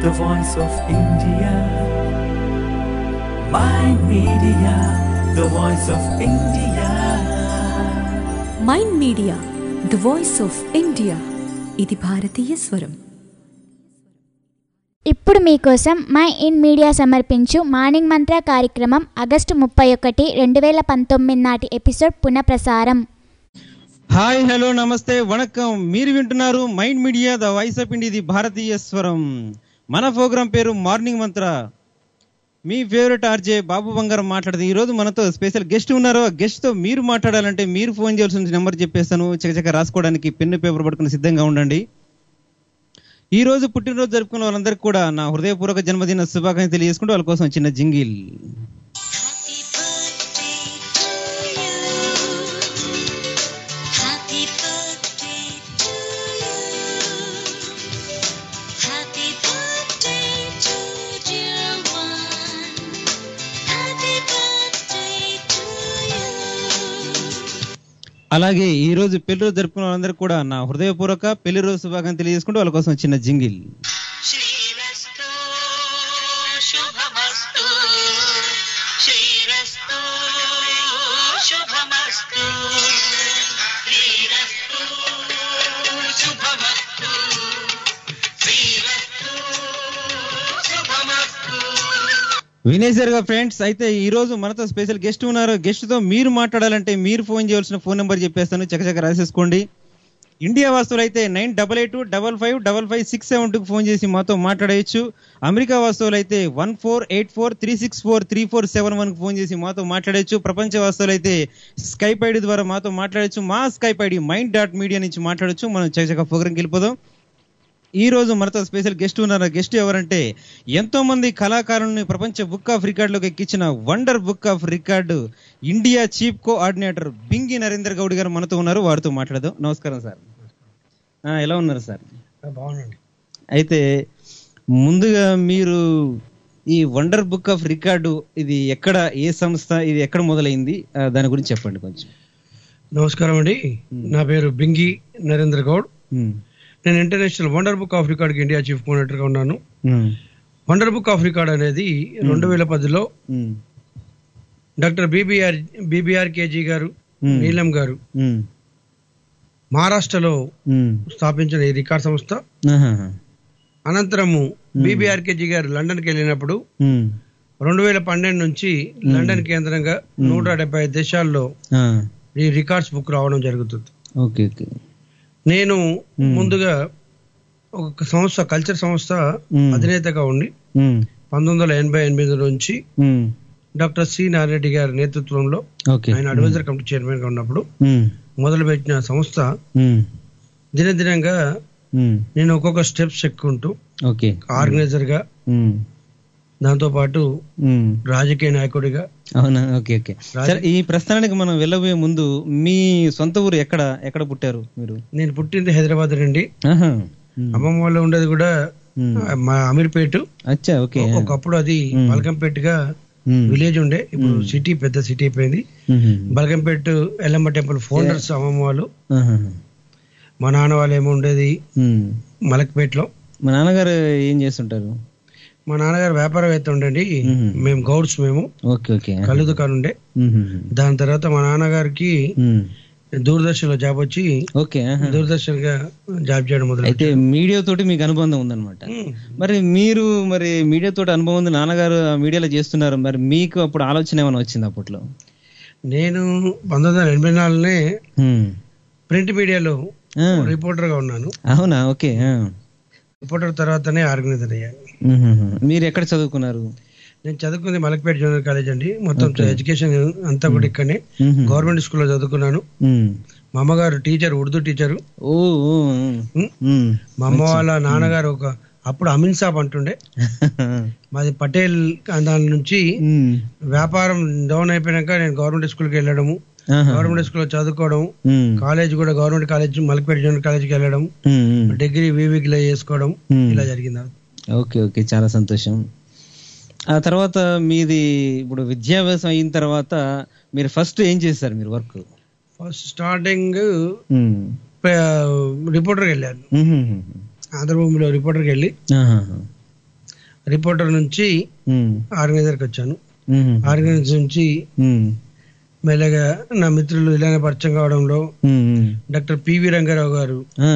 the voice of India. My media, the voice of India. Mind media the voice of India ఇది భారతీయ స్వరం ఇప్పుడు మీకోసం my in media సమర్పించు morning మంత్ర కార్యక్రమం ఆగస్టు ముప్పై ఒకటి రెండు వేల పంతొమ్మిది నాటి ఎపిసోడ్ పునఃప్రసారం హాయ్ హలో నమస్తే వణకం మీరు వింటున్నారు mind media the voice of India ఇది భారతీయ స్వరం మన ప్రోగ్రాం పేరు మార్నింగ్ మంత్ర మీ ఫేవరెట్ ఆర్జే బాబు బంగారం మాట్లాడుతుంది ఈ రోజు మనతో స్పెషల్ గెస్ట్ ఉన్నారు ఆ గెస్ట్ తో మీరు మాట్లాడాలంటే మీరు ఫోన్ చేయాల్సిన నెంబర్ చెప్పేస్తాను చకచక రాసుకోవడానికి పెన్ను పేపర్ పట్టుకుని సిద్ధంగా ఉండండి ఈ రోజు పుట్టినరోజు జరుపుకున్న వాళ్ళందరికీ కూడా నా హృదయపూర్వక జన్మదిన శుభాకాంక్షలు తెలియజేసుకుంటూ వాళ్ళ కోసం చిన్న jingle Happy birthday to you. Happy birthday to dear one. Happy birthday to you. అలాగే ఈ రోజు పెళ్లి రోజు జరుపుకున్న వాళ్ళందరికీ కూడా నా హృదయపూర్వక పెళ్లి రోజు శుభాకాంక్షలు తెలియజేసుకుంటూ వాళ్ళ కోసం చిన్న జింగిల్ శ్రీరస్తు శుభమస్తు శ్రీరస్తు శుభమస్తు శ్రీరస్తు శుభమస్తు శ్రీరస్తు శుభమస్తు వినేశారుగా ఫ్రెండ్స్ అయితే ఈ రోజు మనతో స్పెషల్ గెస్ట్ ఉన్నారు గెస్ట్ తో మీరు మాట్లాడాలంటే మీరు ఫోన్ చేయాల్సిన ఫోన్ నెంబర్ చెప్పేస్తాను చకచక రాసేసుకోండి ఇండియా వాస్తువులు అయితే nine double eight double five double five six seven టూకి ఫోన్ చేసి మాతో మాట్లాడేయచ్చు అమెరికా వాస్తువులు అయితే one four eight four three six four three four seven వన్కి ఫోన్ చేసి మాతో మాట్లాడేయచ్చు ప్రపంచ వాస్తువులు అయితే స్కైప్ ఐడి ద్వారా మాతో మాట్లాడచ్చు మా Skype ID Mind dot media నుంచి మాట్లాడచ్చు మనం చకచక ప్రోగ్రామ్కి వెళ్ళిపోదాం ఈ రోజు మనతో స్పెషల్ గెస్ట్ ఉన్నారు గెస్ట్ ఎవరంటే ఎంతో మంది కళాకారుల్ని ప్రపంచ బుక్ ఆఫ్ రికార్డులోకి ఎక్కించిన wonder book of record India chief coordinator Bingi Narender Goud garu మనతో ఉన్నారు వారితో మాట్లాడదాం నమస్కారం సార్ ఆ, ఎలా ఉన్నారు సార్ బాగుందండి అయితే ముందుగా మీరు ఈ వండర్ బుక్ ఆఫ్ రికార్డు ఇది ఎక్కడ ఏ సంస్థ ఇది ఎక్కడ మొదలైంది ఆ, దాని గురించి చెప్పండి కొంచెం నమస్కారం అండి నా పేరు బింగి నరేంద్ర గౌడ్ ఉమ్, నేను international wonder book of record India chief coordinator గా ఉన్నాను um, wonder book of record అనేది రెండు వేల పదిలో um, doctor BBR BBR KG garu Hmm. నీలం గారు ఉమ్, మహారాష్ట్రలో ఉమ్, స్థాపించిన ఈ రికార్డ్ సంస్థ ఆహాహా, అనంతరము బీబీఆర్ కేజీ గారు లండన్కి వెళ్ళినప్పుడు ఉమ్, రెండు వేల పన్నెండు నుంచి లండన్ కేంద్రంగా నూట డెబ్బై ఐదు దేశాల్లో ఆ, ఈ రికార్డ్స్ బుక్ రావడం జరుగుతుంది ఓకే ఓకే నేను ముందుగా ఒక సంస్థ కల్చర్ సంస్థ Hmm. అధినేతగా ఉండి ఉమ్, పంతొమ్మిది వందల ఎనభై ఎనిమిది నుంచి ఉమ్, డాక్టర్ సి నారాయణ గారి నేతృత్వంలో ఓకే ఆయన అడ్వైజర్ కమిటీ చైర్మన్ గా ఉన్నప్పుడు ఉమ్, మొదలుపెట్టిన సంస్థ ఉమ్, దినదినంగా ఉమ్, నేను ఒక్కొక్క స్టెప్స్ ఎక్కుంటూ ఓకే ఆర్గనైజర్ గా ఉమ్, దాంతో పాటు ఉమ్, రాజకీయ నాయకుడిగా అవునా ఓకే ఓకే సరే ఈ ప్రస్థానానికి మనం వెళ్ళబోయే ముందు మీ సొంత ఊరు ఎక్కడ ఎక్కడ పుట్టారు మీరు నేను పుట్టింది హైదరాబాద్ నుండి ఆహా, ఉమ్, అమ్మమ్మ వాళ్ళు ఉండేది కూడా ఉమ్, మా అమీర్పేట అచ్చా ఓకే ఒకప్పుడు అది బల్కంపేటగా ఉమ్, విలేజ్ ఉండే ఇప్పుడు సిటీ పెద్ద సిటీ అయిపోయింది um, Balkampet Yellamma temple founders అమ్మమ్మ వాళ్ళు ఆహా, మా నాన్న వాళ్ళు ఏమో ఉండేది ఉమ్. మలక్పేటలో మా నాన్నగారు ఏం చేస్తుంటారు మా నాన్నగారు వ్యాపారవేత్త ఉండండి మ్మ్. మేము గౌడ్స్ మేము ఓకే ఓకే కళ్ళు దుకాణం ఉండే ఉమ్, దాని తర్వాత మా నాన్నగారికి ఉమ్, దూరదర్శన్ లో జాబ్ వచ్చి ఓకే ఆహా. దూరదర్శన్ గా జాబ్ చేయడం మొదలు అయితే మీడియా తోటి మీకు అనుబంధం ఉందన్నమాట మరి మీరు మరి మీడియా తోటి అనుభవం ఉంది నాన్నగారు ఆ మీడియాలో చేస్తున్నారు మరి మీకు అప్పుడు ఆలోచన ఏమైనా వచ్చింది అప్పట్లో నేను పంతొమ్మిది వందల ఎనభై నాలుగునే ఉమ్. ప్రింట్ మీడియాలో ఆ, రిపోర్టర్ గా ఉన్నాను అవునా ఓకే ఆ. రిపోర్టర్ తర్వాతనే ఆర్గనైజర్ అయ్యాను ఉహుహు. మీరు ఎక్కడ చదువుకున్నారు నేను చదువుకుంది మలక్పేట జూనియర్ కాలేజ్ అండి మొత్తం ఎడ్యుకేషన్ అంతా కూడా ఇక్కడనే మ్మ్. గవర్నమెంట్ స్కూల్లో చదువుకున్నాను ఉమ్. మా అమ్మగారు టీచర్ ఉర్దూ టీచరు ఓ ఓ, ఉమ్. ఉమ్. ఉమ్. మా అమ్మ వాళ్ళ నాన్నగారు ఒక అప్పుడు అమీన్ సాబ్ అంటుండే మాది పటేల్ దాని నుంచి ఉమ్. వ్యాపారం డౌన్ అయిపోయినాక నేను గవర్నమెంట్ స్కూల్కి వెళ్ళడము ఆహా. గవర్నమెంట్ స్కూల్లో చదువుకోవడం ఉమ్. కాలేజ్ కూడా గవర్నమెంట్ కాలేజ్ మలక్పేట జూనియర్ కాలేజ్కి వెళ్ళడం ఉమ్, ఉమ్. డిగ్రీ వివికిలో చేసుకోవడం ఉమ్. ఇలా జరిగింది ఓకే ఓకే చాలా సంతోషం ఆ తర్వాత మీది ఇప్పుడు విద్యాభ్యాసం అయిన తర్వాత మీరు ఫస్ట్ ఏం చేస్తారు మీరు వర్క్ ఫస్ట్ స్టార్టింగ్ రిపోర్టర్కి వెళ్ళాను ఆంధ్రభూమిలో రిపోర్టర్కి వెళ్ళి రిపోర్టర్ నుంచి ఉమ్, ఆర్గనైజర్కి వచ్చాను ఉమ్, ఆర్గనైజర్ నుంచి ఉమ్, మెల్లగా నా మిత్రులు ఇలానే పరిచయం కావడంలో um, um. Doctor PV Rangarao garu ఆ,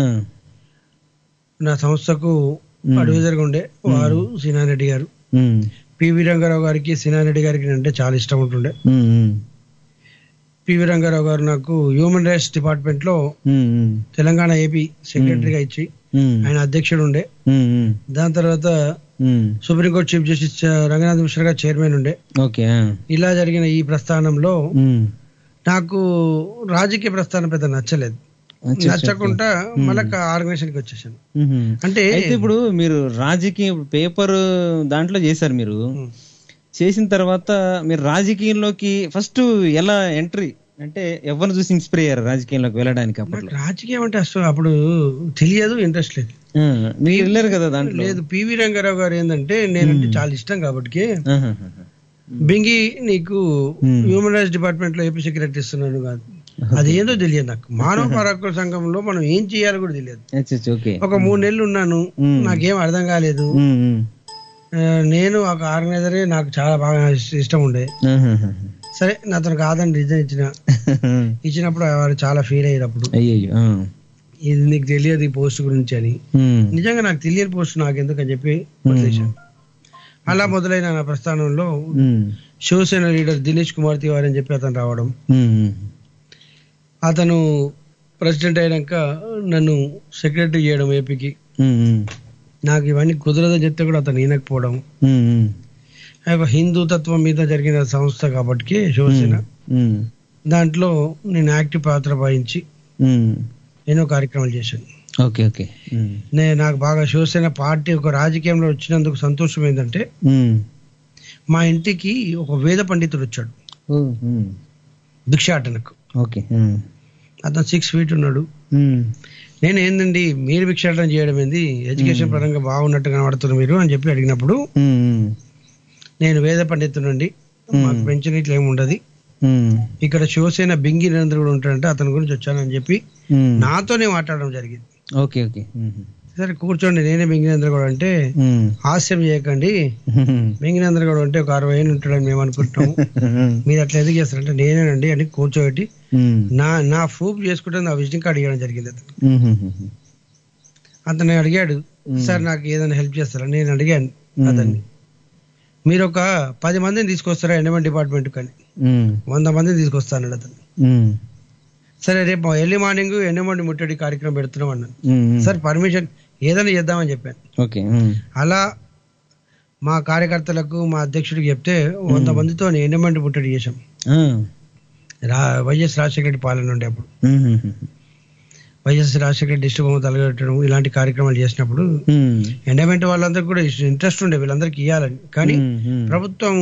నా సంస్థకు మ్మ్. అడ్వైజర్గా ఉండే వారు సినారెడ్డి గారు ఉమ్, పివి రంగారావు గారికి సినారెడ్డి గారికి అంటే చాలా ఇష్టం ఉంటుండే ఉమ్, ఉమ్, పివి రంగారావు గారు నాకు హ్యూమన్ రైట్స్ డిపార్ట్మెంట్ లో ఉమ్, ఉమ్, తెలంగాణ ఏపీ సెక్రటరీగా ఇచ్చి ఉమ్, ఆయన అధ్యక్షుడు ఉండే ఉమ్, ఉమ్, దాని తర్వాత um. Supreme court chief justice Ranganath Mishra garu chairman ఉండే ఓకే ఆ, ఇలా జరిగిన ఈ ప్రస్థానంలో ఉమ్. నాకు రాజకీయ ప్రస్థానం పెద్ద నచ్చలేదు అచ్చా, అచ్చా, నచ్చకుండా మళ్ళీ ఆర్గనైజేషన్ కి వచ్చేసాను ఉమ్. అంటే అయితే ఇప్పుడు మీరు రాజకీయ పేపర్ దాంట్లో చేశారు మీరు ఉమ్. చేసిన తర్వాత మీరు రాజకీయంలోకి ఫస్ట్ ఎలా ఎంట్రీ అంటే ఎవరిని చూసి ఇన్స్పైర్ అయ్యారు రాజకీయంలోకి వెళ్ళడానికి నాకు అప్పట్లో రాజకీయం అంటే అసలు అప్పుడు తెలియదు ఇంట్రెస్ట్ లేదు ఆ, మీరు వెళ్ళారు కదా దాంట్లో లేదు పివి రంగారావు గారు ఏంటంటే నేనంటే చాలా ఇష్టం కాబట్టి ఆహాహా. బింగి నీకు Hmm. హ్యూమన్ రైట్స్ డిపార్ట్మెంట్ లో ఏపీ సెక్రటరీ ఇస్తున్నాడు కాదు అది ఏందో తెలియదు నాకు మానవ పరాకుల సంఘంలో మనం ఏం చేయాలో కూడా తెలియదు అచ్చా, అచ్చా, ఓకే ఒక మూడు నెలలు ఉన్నాను Hmm. నాకేం అర్థం కాలేదు ఉమ్, ఉమ్. ఆ, నేను ఒక ఆర్గనైజరే నాకు చాలా బాగా ఇష్ట- ఇష్టం ఉండే ఆహాహా. సరే నాతో కాదని రీజన్ ఇచ్చిన ఇచ్చినప్పుడు వారు చాలా ఫీల్ అయ్యేటప్పుడు అయ్యయ్యో ఆ. ఇది నీకు తెలియదు ఈ పోస్ట్ గురించి అని ఉమ్, నిజంగా నాకు తెలియని పోస్ట్ నాకు ఎందుకు అని చెప్పి వదిలేశాను అలా మొదలైన నా ప్రస్థానంలో ఉమ్, శివసేన లీడర్ దినేష్ కుమార్ తివారి అని చెప్పి అతను రావడం ఉమ్, ఉమ్. అతను ప్రెసిడెంట్ అయినాక నన్ను సెక్రటరీ చేయడం ఏపీకి ఉమ్, ఉమ్. నాకు ఇవన్నీ కుదరదని చెప్తే కూడా అతను ఈనకపోవడం ఉమ్, ఉమ్. ఆ యొక్క హిందూ తత్వం మీద జరిగిన సంస్థ కాబట్టి శివసేన ఉమ్, దాంట్లో నేను యాక్టివ్ పాత్ర వహించి ఉమ్. ఎన్నో కార్యక్రమాలు చేశాను ఓకే ఓకే ఉమ్, నేను నాకు బాగా శివసేన పార్టీ ఒక రాజకీయంలో వచ్చినందుకు సంతోషం ఏంటంటే ఉమ్. మా ఇంటికి ఒక వేద పండితుడు వచ్చాడు ఓ, ఉమ్. భిక్షాటనకు ఓకే ఉమ్, అతను సిక్స్ ఫీట్ ఉన్నాడు ఉమ్. నేను ఏందండి మీరు భిక్షాటన చేయడం ఏంది ఎడ్యుకేషన్ పరంగా బాగున్నట్టు కనబడుతున్నారు మీరు అని చెప్పి అడిగినప్పుడు ఉమ్, ఉమ్. నేను వేద పండితునండి మాకు పెన్షన్ ఇట్లా ఏమి ఉండదు ఉమ్, ఇక్కడ శివసేన బింగి నరేంద్ర కూడా ఉంటాడంటే అతని గురించి వచ్చానని చెప్పి ఉమ్. నాతోనే మాట్లాడడం జరిగింది ఓకే ఓకే ఉమ్, సరే కూర్చోండి నేనే బింగి నరేంద్ర కూడా అంటే ఉమ్. హాస్యం చేయకండి ఉమ్. బింగి నరేంద్ర కూడా అంటే ఒక అరవై ఏళ్ళు ఉంటాడని మేము అనుకుంటున్నాము మీరు అట్లా ఎందుకు చేస్తారంటే నేనేనండి అని కూర్చోబెట్టి ఉమ్, నా నా ప్రూఫ్ చేసుకుంటే నా విజిటింగ్ కార్డు ఇవ్వడం జరిగింది అతను ఉమ్, ఉమ్. అతను అడిగాడు సార్ నాకు ఏదైనా హెల్ప్ చేస్తారా నేను అడిగాను అతన్ని మీరు ఒక పది మందిని తీసుకొస్తారా ఎండమెంట్ డిపార్ట్మెంట్ కానీ ఉమ్, వంద మందిని తీసుకొస్తాను అతను ఉమ్, సరే రేపు ఎర్లీ మార్నింగ్ ఎండమెంట్ ముట్టడి కార్యక్రమం పెడుతున్నాం అన్నాను ఉమ్. సార్ పర్మిషన్ ఏదైనా చేద్దామని చెప్పాను ఓకే ఉమ్, అలా మా కార్యకర్తలకు మా అధ్యక్షుడికి చెప్తే వంద మందితో ఎండమెంట్ ముట్టడి చేశాం ఆ. రా వైఎస్ రాజశేఖర రెడ్డి పాలన ఉండే అప్పుడు um, um, YS Rajasekhara Reddy district బొమ్మ తలగట్టడం ఇలాంటి కార్యక్రమాలు చేసినప్పుడు ఉమ్. ఎండమెంట్ వాళ్ళందరికీ కూడా ఇంట్రెస్ట్ ఉండే వీళ్ళందరికీ ఇవ్వాలని కానీ ఉమ్, ఉమ్. ప్రభుత్వం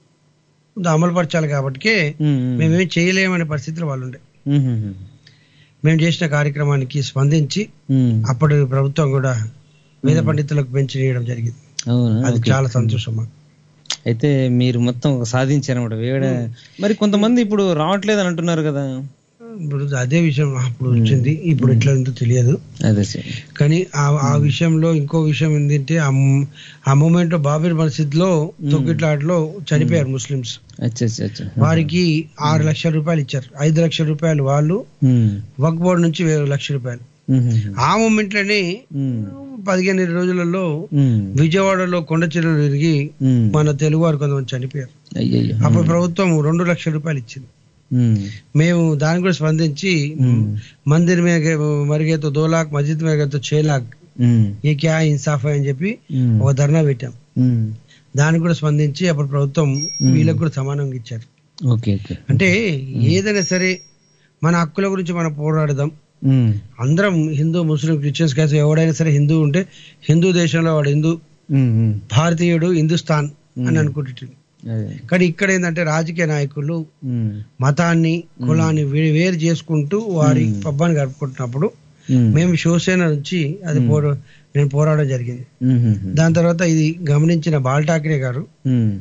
అమలు పరచాలి కాబట్టి ఉమ్, ఉమ్. మేమేం చేయలేమనే పరిస్థితులు వాళ్ళు ఉండే ఉమ్, ఉమ్, మేము చేసిన కార్యక్రమానికి స్పందించి ఉమ్. అప్పటి ప్రభుత్వం కూడా వేద పండితులకు పెంచి ఇవ్వడం జరిగింది అవునా అది ఓకే. చాలా సంతోషం మాకు అయితే మీరు మొత్తం సాధించారు అనమాట వేడ మరి కొంతమంది ఇప్పుడు రావట్లేదు అని అంటున్నారు కదా ఇప్పుడు అదే విషయం అప్పుడు వచ్చింది ఇప్పుడు ఎట్లా ఉందో తెలియదు అదే సార్ కానీ ఆ ఆ విషయంలో ఇంకో విషయం ఏంటంటే ఆ మ్- ఆ మూమెంట్ లో బాబిర్ మసీద్ లో తొక్కిట్లాటలో చనిపోయారు ముస్లిమ్స్ అచ్చా అచ్చా అచ్చా వారికి ఆరు లక్షల రూపాయలు ఇచ్చారు ఐదు లక్షల రూపాయలు వాళ్ళు ఉమ్, వక్ బోర్డు నుంచి వేరు లక్ష రూపాయలు ఉమ్, ఆ మూమెంట్ లోనే ఉమ్, పదిహేను ఇరవై రోజులలో ఉమ్, విజయవాడలో కొండ చెరువులు విరిగి ఉమ్. మన తెలుగు వారు కొంతమంది చనిపోయారు అయ్యయ్యో అప్పుడు ప్రభుత్వం రెండు లక్షల రూపాయలు ఇచ్చింది ఉమ్, మేము దాని కూడా స్పందించి ఉమ్, మందిర్ మే మరిగేతో దో లాక్ మస్జిద్ మేఘతో ఛే లాక్ ఉమ్, ఏ క్యా ఇన్సాఫ్ అని చెప్పి ఉమ్, ఒక ధర్నా పెట్టాం ఉమ్. దానికి కూడా స్పందించి అప్పుడు ప్రభుత్వం వీళ్ళకి కూడా సమానంగా ఇచ్చారు ఓకే ఓకే అంటే ఏదైనా సరే మన హక్కుల గురించి మనం పోరాడదాం ఉమ్, అందరం హిందూ ముస్లిం క్రిస్టియన్స్ కాదు ఎవడైనా సరే హిందూ ఉంటే హిందూ దేశంలో వాడు హిందూ ఉమ్, ఉమ్. భారతీయుడు హిందుస్థాన్ అని అనుకుంటుంది అదే కానీ ఇక్కడ ఏంటంటే రాజకీయ నాయకులు ఉమ్, మతాన్ని కులాన్ని వే- వేరు చేసుకుంటూ వారి పబ్బాన్ని గడుపుకుంటున్నప్పుడు ఉమ్, మేము శివసేన నుంచి అది పోరా నేను పోరాడడం జరిగింది ఉమ్, ఉమ్, దాని తర్వాత ఇది గమనించిన బాల్ ఠాక్రే గారు ఉమ్.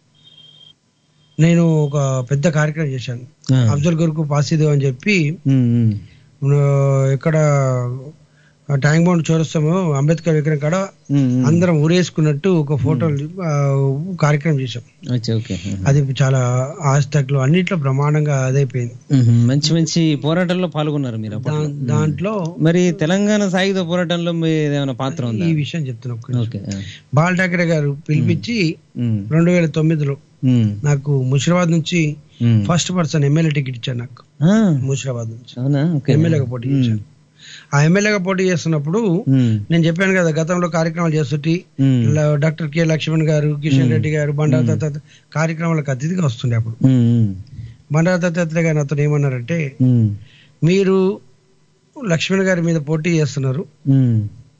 నేను ఒక పెద్ద కార్యక్రమం చేశాను ఆ. అఫ్జల్ గురుకు పాసిదేవ్ అని చెప్పి ఉమ్, ఉమ్. ఆ, ఇక్కడ ఆ ట్యాంక్ బౌండ్ చౌరస్తాము అంబేద్కర్ విగ్రహం కాడ ఉమ్, ఉమ్. అందరం ఊరేసుకున్నట్టు ఒక ఫోటో కార్యక్రమం చేసాం అచ్చా ఓకే అది చాలా ఆస్టాక్లు అన్నిట్లో బ్రహ్మాండంగా అదైపోయింది ఉహు, మంచి మంచి పోరాటంలో పాల్గొన్నారు మీరు అప్పట్లో. దా- దాంట్లో మరి తెలంగాణ సాయుధ పోరాటంలో మీ ఏమైనా పాత్ర ఉందా ఈ విషయం చెప్తున్నా ఒక్క నిమిషం. ఓకే ఆ. బాల్ ఠాకరే గారు పిలిపించి ఉమ్, రెండు వేల తొమ్మిదిలో ఉమ్, నాకు ముషిరాబాద్ నుంచి um. First person MLA ticket ఇచ్చారు నాకు ఆ, ముషిరాబాద్ నుంచి అవునా ఓకే ఎమ్మెల్యేగా పోటీ చేశాను ఆ ఎమ్మెల్యేగా పోటీ చేస్తున్నప్పుడు ఉమ్, నేను చెప్పాను కదా గతంలో కార్యక్రమాలు చేస్తుంటే ఉమ్, ల- డాక్టర్ కె లక్ష్మణ్ గారు కిషన్ రెడ్డి గారు బండారు దత్తాత్రేయ కార్యక్రమాలకు అతిథిగా వస్తుండే అప్పుడు ఉమ్, ఉమ్, బండారు దత్తాత్రేయ గారు నాతో ఏమన్నారంటే ఉమ్, మీరు లక్ష్మణ్ గారి మీద పోటీ చేస్తున్నారు ఉమ్,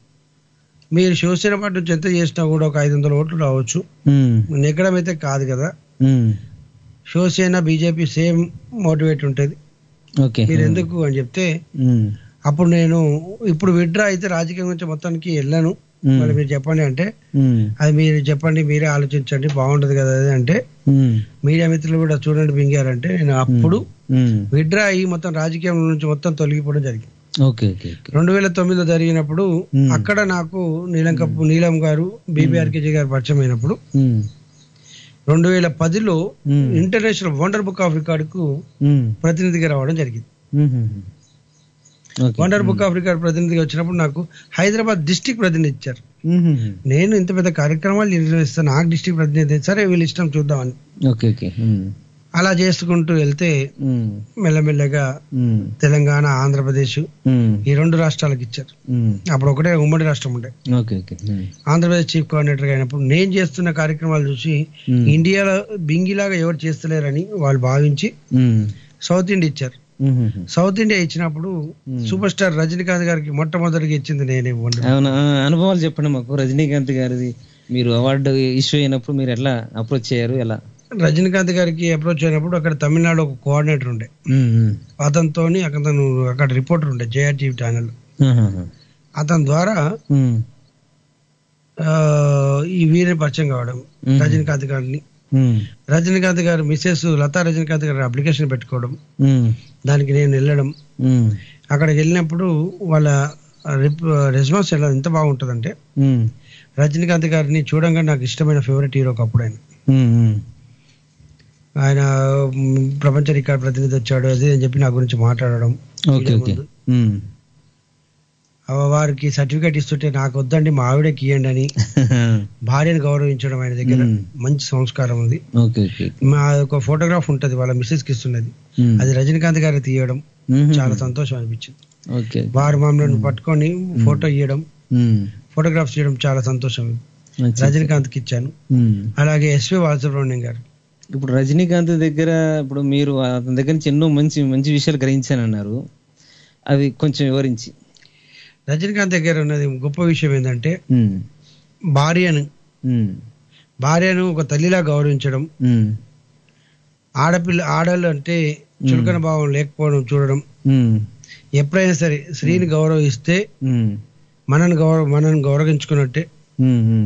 మీరు శివసేన పార్టీ నుంచి ఎంత చేసినా కూడా ఒక ఐదు వందల ఓట్లు రావచ్చు ఉమ్, నెగ్గడం అయితే కాదు కదా um. Shiv Sena BJP same motivate ఉంటుంది ఓకే మీరు ఎందుకు అని చెప్తే ఉమ్, అప్పుడు నేను ఇప్పుడు విడ్రా అయితే రాజకీయం గురించి మొత్తానికి వెళ్ళాను ఉమ్, మళ్ళీ మీరు చెప్పండి అంటే ఉమ్, అది మీరు చెప్పండి మీరే ఆలోచించండి బాగుంటది కదా అది అంటే ఉమ్, మీడియా మిత్రులు కూడా చూడండి బింగారంటే నేను అప్పుడు ఉమ్. విడ్రా అయ్యి మొత్తం రాజకీయం నుంచి మొత్తం తొలగిపోవడం జరిగింది ఓకే ఓకే ఓకే రెండు వేల తొమ్మిదిలో జరిగినప్పుడు Hmm. అక్కడ నాకు నీలం కప్పు నీలం గారు బీబీఆర్కేజీ గారు పరిచయం అయినప్పుడు ఉమ్, రెండు వేల పదిలో Hmm. International wonder book of record కు ఉమ్, ప్రతినిధిగా రావడం జరిగింది um, um. Okay wonder book of record ప్రతినిధిగా వచ్చినప్పుడు నాకు హైదరాబాద్ డిస్టిక్ ప్రతినిధి ఇచ్చారు ఉమ్, ఉమ్. నేను ఇంత పెద్ద కార్యక్రమాలు నిర్వహిస్తాను నాకు డిస్టిక్ ప్రతినిధి సరే వీళ్ళ ఇష్టం చూద్దామని ఓకే ఓకే ఉమ్, అలా చేసుకుంటూ వెళ్తే ఉమ్, మెల్లమెల్లగా ఉమ్, తెలంగాణ ఆంధ్రప్రదేశ్ ఉమ్, ఈ రెండు రాష్ట్రాలకు ఇచ్చారు ఉమ్. అప్పుడు ఒకటే ఉమ్మడి రాష్ట్రం ఉండే okay okay um, Andhra Pradesh chief coordinator అయినప్పుడు నేను చేస్తున్న కార్యక్రమాలు చూసి ఉమ్, ఇండియాలో బింగిలాగా ఎవరు చేస్తలేరని వాళ్ళు భావించి ఉమ్, సౌత్ ఇండియా ఇచ్చారు ఉమ్, ఉమ్. సౌత్ ఇండియా ఇచ్చినప్పుడు Hmm. సూపర్ స్టార్ రజనీకాంత్ గారికి మొట్టమొదటిగా ఇచ్చింది నేనే వండర్ అవునా ఆ, అనుభవాలు చెప్పండి మాకు రజనీకాంత్ గారిది మీరు అవార్డు ఇష్యూ అయినప్పుడు మీరు ఎట్లా అప్రోచ్ అయ్యారు ఎలా రజనీకాంత్ గారికి అప్రోచ్ అయినప్పుడు అక్కడ తమిళనాడు ఒక కోఆర్డినేటర్ ఉండే ఉమ్, ఉమ్. అతనితో అతను అక్కడ రిపోర్టర్ ఉండే జేఆర్ టీవీ ఛానల్ ఆహాహా. అతని ద్వారా ఉమ్, ఆ, ఈ వీరిని పరిచయం కావడం Hmm. రజనీకాంత్ గారిని ఉమ్, రజనీకాంత్ గారు మిసెస్ లతా రజనీకాంత్ గారి అప్లికేషన్ పెట్టుకోవడం ఉమ్, దానికి నేను వెళ్ళడం ఉమ్, అక్కడికి వెళ్ళినప్పుడు వాళ్ళ రెస్పాన్స్ ఎలా ఎంత బాగుంటుందంటే ఉమ్, రజనీకాంత్ గారిని చూడంగా నాకు ఇష్టమైన ఫేవరెట్ హీరో ఒకప్పుడు ఆయన ఉమ్, ఉమ్. ఆయన మ్, ప్రపంచ రికార్డ్ ప్రతినిధి వచ్చాడు అది అని చెప్పి నా గురించి మాట్లాడడం ఓకే ఓకే ముందు. ఉమ్. ఆ వారికి సర్టిఫికేట్ ఇస్తుంటే నాకు వద్దండి మా ఆవిడకి ఇవ్వండి అని భార్యను గౌరవించడం ఆయన దగ్గర మ్మ్. మంచి సంస్కారం ఉంది ఓకే ఓకే మా ఒక ఫోటోగ్రాఫ్ ఉంటది వాళ్ళ మిస్సెస్ కి ఇస్తున్నది ఉమ్. అది రజనీకాంత్ గారి తీయడం ఉమ్. చాలా సంతోషం అనిపించింది ఓకే వారు మమ్మల్ని పట్టుకొని ఫోటో ఇవ్వడం ఉమ్. ఫోటోగ్రాఫ్స్ చేయడం చాలా సంతోషం అచ్చా. రజనీకాంత్ కి ఇచ్చాను ఉమ్. అలాగే ఎస్వి బాలసుబ్రహ్మణ్యం గారు ఇప్పుడు రజనీకాంత్ దగ్గర ఇప్పుడు మీరు అతని దగ్గర నుంచి ఎన్నో మంచి మంచి విషయాలు గ్రహించానన్నారు అవి కొంచెం వివరించి రజనీకాంత్ దగ్గర ఉన్నది గొప్ప విషయం ఏంటంటే ఉమ్. భార్యను ఉమ్. భార్యను ఒక తల్లిలా గౌరవించడం ఉమ్. ఆడపిల్ల ఆడలు అంటే చులకన భావం లేకపోవడం చూడడం ఉమ్. ఎప్పుడైనా సరే స్త్రీని గౌరవిస్తే ఉమ్. మనని గౌరవ మనని గౌరవించుకున్నట్టే ఉమ్. ఉమ్.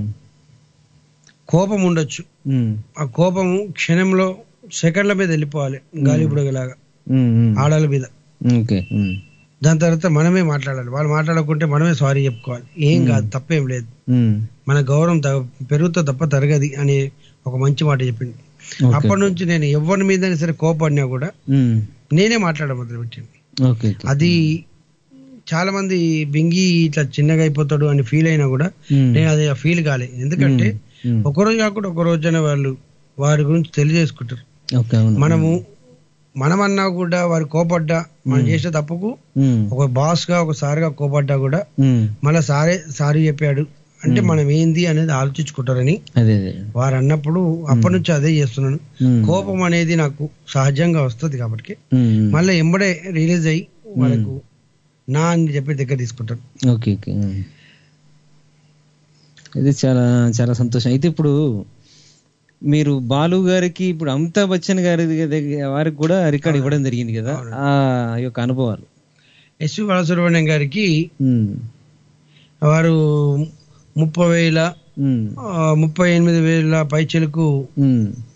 కోపం ఉండొచ్చు ఉమ్. ఆ కోపము క్షణంలో సెకండ్ల మీద వెళ్ళిపోవాలి గాలి బుడగలాగా ఉమ్. ఉమ్. ఆడల మీద ఓకే ఉమ్. దాని తర్వాత మనమే మాట్లాడాలి వాళ్ళు మాట్లాడకుంటే మనమే సారీ చెప్పుకోవాలి ఏం కాదు తప్పేం లేదు ఉమ్. మన గౌరవం త- పెరుగుతో తప్ప తరగది అని ఒక మంచి మాట చెప్పింది ఓకే. అప్పటి నుంచి నేను ఎవరి మీద సరే కోపడినా కూడా ఉమ్. నేనే మాట్లాడడం మొదలుపెట్టాను ఓకే ఓకే అది చాలా మంది బింగి ఇట్లా చిన్నగా అయిపోతాడు అని ఫీల్ అయినా కూడా ఉమ్. నేను అది ఫీల్ కాలే ఎందుకంటే ఉమ్. ఒకరోజు కాకుండా ఒక రోజున వాళ్ళు వారి గురించి తెలియజేసుకుంటారు ఓకే అవును మనము మనమన్నా కూడా వారు కోపడ్డా మనం చేసే తప్పుకు ఉమ్. ఒక బాస్ గా ఒక సారిగా కోపడ్డా కూడా ఉమ్. మళ్ళా సారే సారీ చెప్పాడు అంటే మనం ఏంది అనేది ఆలోచించుకుంటారని అదే అదే వారు అన్నప్పుడు అప్పటి నుంచి అదే చేస్తున్నాను ఉమ్. కోపం అనేది నాకు సహజంగా వస్తుంది కాబట్టి ఉమ్. మళ్ళీ ఎంబడే రిలీజ్ అయ్యి వాళ్ళకు నా అని చెప్పి దగ్గర తీసుకుంటాను ఓకే ఓకే ఉమ్. ఇది చాలా చాలా సంతోషం అయితే ఇప్పుడు మీరు బాలు గారికి ఇప్పుడు అమితాబ్ బచ్చన్ గారి దగ్గర వారికి కూడా రికార్డ్ ఇవ్వడం జరిగింది కదా ఆ యొక్క అనుభవాలు ఎస్వి బాలసుబ్రహ్మణ్యం గారికి ఉమ్. వారు ముప్పై వేల ఉమ్. ఆ, ముప్పై ఎనిమిది వేల పైచలకు ఉమ్.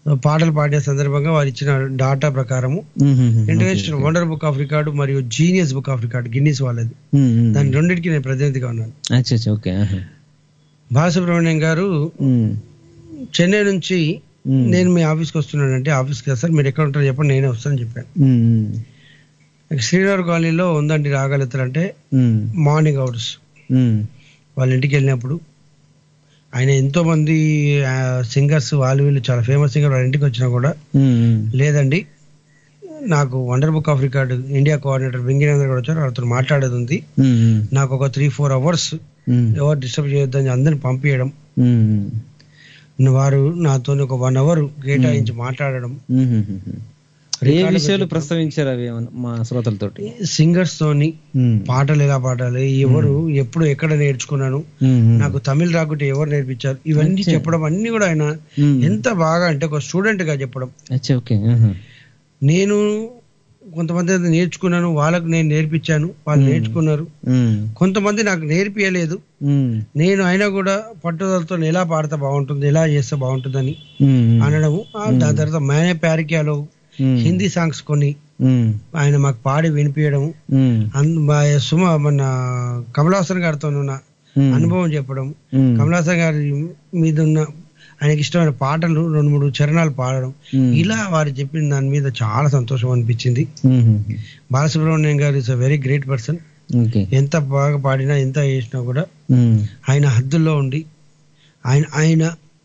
పాటలు పాడే సందర్భంగా వారు ఇచ్చిన డాటా ప్రకారము international wonder book of record మరియు genius book of record Guinness వాళ్ళది దాని రెండింటికి నేను ప్రతినిధిగా ఉన్నాను అచ్చా అచ్చా ఓకే ఆహా. బాలసుబ్రహ్మణ్యం గారు ఉమ్. చెన్నై నుంచి ఉమ్. నేను మీ ఆఫీస్కి వస్తున్నానంటే ఆఫీస్కి వస్తారు మీరు ఎక్కడ ఉంటారో చెప్పండి నేనే వస్తానని చెప్పాను ఉమ్, ఉమ్. శ్రీనగర్ కాలనీలో ఉందండి రాగలుగుతారంటే ఉమ్. మార్నింగ్ అవర్స్ ఉమ్. వాళ్ళ ఇంటికి వెళ్ళినప్పుడు ఆయన ఎంతో మంది సింగర్స్ వాళ్ళు వీళ్ళు చాలా ఫేమస్ సింగర్ వాళ్ళ ఇంటికి వచ్చినా కూడా ఉమ్, ఉమ్. లేదండి నాకు wonder book of record India coordinator Venkaiah కూడా వచ్చారు వాళ్ళతో మాట్లాడేది ఉంది ఉమ్, ఉమ్. నాకు ఒక త్రీ ఫోర్ అవర్స్ ఉమ్. ఎవరు డిస్టర్బ్ చేయొద్దని అందరిని పంపించడం ఉమ్, ఉమ్. వారు నాతో ఒక వన్ అవర్ కేటాయించి మాట్లాడడం ఉమ్, ఉమ్, ఉమ్. ఏ విషయాలు ప్రస్తావించారు అవి ఏమన్నా మా శ్రోతలతోటి సింగర్స్ తోని ఉమ్. పాటలు ఎలా పాడాలి ఎవరు ఎప్పుడు ఎక్కడ నేర్చుకున్నాను ఉమ్, ఉమ్. నాకు తమిళ రాకుంటే ఎవరు నేర్పించారు ఇవన్నీ అచ్చా. చెప్పడం అన్ని కూడా ఆయన ఉమ్. ఎంత బాగా అంటే ఒక స్టూడెంట్ గా చెప్పడం అచ్చా ఓకే ఆహా. నేను కొంతమంది అయితే నేర్చుకున్నాను వాళ్ళకు నేను నేర్పించాను వాళ్ళు నేర్చుకున్నారు ఉమ్. కొంతమంది నాకు నేర్పియలేదు ఉమ్. నేను అయినా కూడా పట్టుదలతో ఎలా పాడితే బాగుంటుంది ఎలా చేస్తే బాగుంటుందని ఉమ్. అనడము ఆ దాని తర్వాత మేనే ప్యారిక్యాలో ఉమ్. హిందీ సాంగ్స్ కొన్ని ఉమ్. ఆయన మాకు పాడి వినిపించడం ఉమ్. అన్- మా సుమ మన కమలాసన్ గారితో ఉన్న ఉమ్. అనుభవం చెప్పడం ఉమ్. కమలాసన్ గారి మీద ఉన్న ఆయనకి ఇష్టమైన పాటలు రెండు మూడు చరణాలు పాడడం ఉమ్. ఇలా వారు చెప్పిన దాని మీద చాలా సంతోషం అనిపించింది ఉమ్, um. Balasubrahmanyam garu is a very great person okay ఎంత బాగా పాడినా ఎంత చేసినా కూడా ఉమ్. ఆయన హద్దుల్లో ఉండి ఆయన ఆయన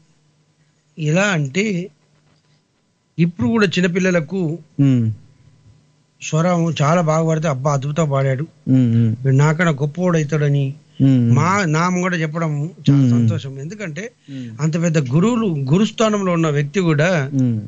ఎలా అంటే ఇప్పుడు కూడా చిన్నపిల్లలకు ఉమ్. స్వరం చాలా బాగా పాడితే అబ్బా అద్భుతం పాడాడు ఉమ్, ఉమ్. వీడు నాకన్నా గొప్పవాడు అవుతాడని ఉమ్. మా నామ కూడా చెప్పడం చాలా మ్మ్. సంతోషం ఎందుకంటే ఉమ్. అంత పెద్ద గురువులు గురుస్థానంలో ఉన్న వ్యక్తి కూడా ఉమ్.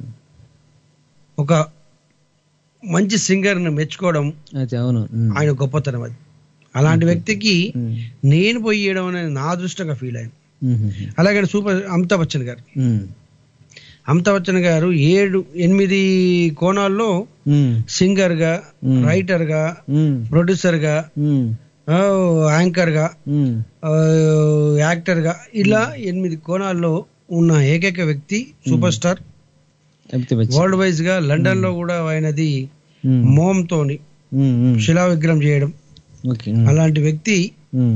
ఒక మంచి సింగర్ ని మెచ్చుకోవడం అదే అవును ఉమ్. ఆయన గొప్పతనం అది అలాంటి వ్యక్తికి ఉమ్. నేను పోయేయడం అనేది నా అదృష్టంగా ఫీల్ అయ్యాను ఉమ్, ఉమ్. అలాగే సూపర్ అమితాబ్ బచ్చన్ గారు ఉమ్. అమితాబ్ బచ్చన్ గారు ఏడు ఎనిమిది కోణాల్లో ఉమ్. సింగర్ గా మ్మ్. రైటర్ గా ఉమ్. ప్రొడ్యూసర్ గా ఉమ్. ఆ, యాంకర్ గా ఉమ్. ఆ, యాక్టర్ గా ఇలా ఎనిమిది కోణాల్లో ఉన్న ఏకైక వ్యక్తి super star Amitabh Bachchan. World wise గా లండన్ లో కూడా ఆయనది ఉమ్. మోంతోని ఉమ్, ఉమ్. శిలా విగ్రహం చేయడం ఓకే ఉమ్. అలాంటి వ్యక్తి ఉమ్.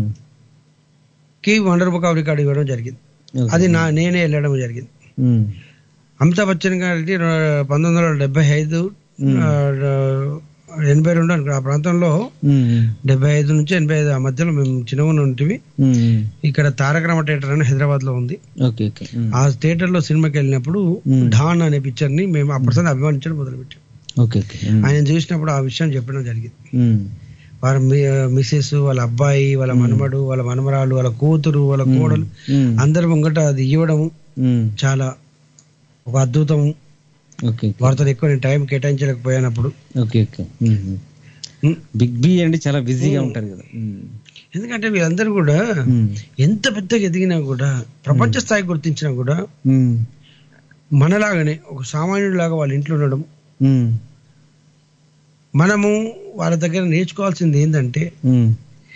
కి వండర్ బుక్ ఆఫ్ రికార్డ్ ఇవ్వడం జరిగింది ఓకే. అది నా నేనే వెళ్ళడం జరిగింది ఉమ్. అమితాబ్ బచ్చన్ గారికి ర- పంతొమ్మిది వందల డెబ్బై ఐదు మ్మ్. ఆ, ర- ఎనభై రెండు అనుకో ఆ ప్రాంతంలో ఉమ్. డెబ్బై ఐదు నుంచి ఎనభై ఐదు ఆ మధ్యలో మేము చిన్నగా ఉంటుంది ఉమ్. ఉమ్. ఇక్కడ తారక రామ థియేటర్ అని హైదరాబాద్ లో ఉంది ఓకే ఓకే ఉమ్. ఆ థియేటర్ లో సినిమాకి వెళ్ళినప్పుడు మ్మ్. ఢాన్ అనే పిక్చర్ ని మేము అప్పటిసారి అభిమానించడం మొదలుపెట్టాం ఓకే ఓకే ఉమ్. ఆయన చూసినప్పుడు ఆ విషయం చెప్పడం జరిగింది ఉమ్. వారి మీ- మిసెస్ వాళ్ళ అబ్బాయి వాళ్ళ మనమడు వాళ్ళ మనమరాలు వాళ్ళ కూతురు వాళ్ళ కోడలు ఉమ్. అందరి ముంగట అది ఇవ్వడం ఉమ్. చాలా ఒక అద్భుతం ఓకే ఓకే. వారితో ఎక్కువ నేను టైం కేటాయించలేకపోయినప్పుడు okay okay um. Um, big B అంటే చాలా బిజీగా ఉంటారు కదా ఉమ్. ఎందుకంటే వీళ్ళందరూ కూడా ఉమ్. ఎంత పెద్దగా ఎదిగినా కూడా ప్రపంచ స్థాయి గుర్తించినా కూడా ఉమ్. మనలాగానే ఒక సామాన్యుడిలాగా వాళ్ళ ఇంట్లో ఉండడం ఉమ్. మనము వాళ్ళ దగ్గర నేర్చుకోవాల్సింది ఏంటంటే ఉమ్.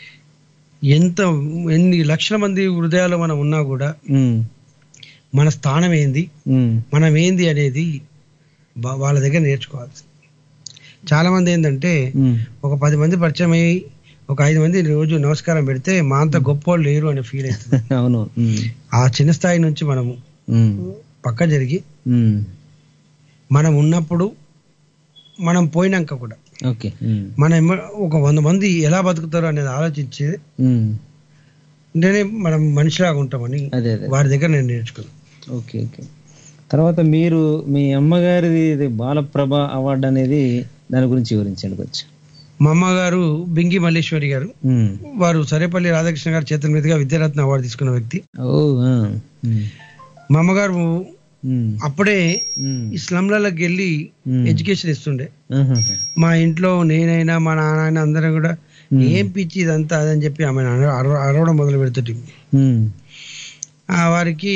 ఎంత ఎన్ని లక్షల మంది హృదయాలు మనం ఉన్నా కూడా ఉమ్. మన స్థానం ఏంది ఉమ్. మనం ఏంది అనేది బా- వాళ్ళ దగ్గర నేర్చుకోవాల్సి చాలా మంది ఏంటంటే ఉమ్. ఒక పది మంది పరిచయం అయ్యి ఒక ఐదు మంది రోజు నమస్కారం పెడితే మా అంత గొప్ప వాళ్ళు లేరు అనే ఫీల్ అవుతుంది అవును ఉమ్. ఆ చిన్న స్థాయి నుంచి మనము ఉమ్. పక్క జరిగి ఉమ్. మనం ఉన్నప్పుడు మనం పోయినాక కూడా ఓకే ఉమ్. మన ఎమ్మ- ఒక వంద మంది ఎలా బతుకుతారు అనేది ఆలోచించి ఉమ్. నేనే మనం మనిషిలాగా ఉంటామని అదే అదే వారి దగ్గర నేను నేర్చుకున్నాను ఓకే ఓకే తర్వాత మీరు మీ అమ్మగారిది ఇది బాలప్రభ అవార్డు అనేది దాని గురించి వివరించండి కొంచెం మా అమ్మగారు బింగి మల్లేశ్వరి గారు ఉమ్. వారు సరేపల్లి రాధాకృష్ణ గారి చేతుల మీదుగా విద్యారత్న అవార్డు తీసుకున్న వ్యక్తి ఓ ఆ. ఉమ్. మా అమ్మగారు ఉమ్. అప్పుడే ఉమ్. ఈ స్లమ్లలోకి వెళ్ళి ఉమ్. ఎడ్యుకేషన్ ఇస్తుండే ఆహాహా. మా ఇంట్లో నేనైనా మా నాన్న అందరం కూడా ఉమ్. ఏం పిచ్చి ఇదంతా అదని చెప్పి ఆమె అరవ- అరవడం మొదలు పెడుతుంది ఉమ్. ఆ వారికి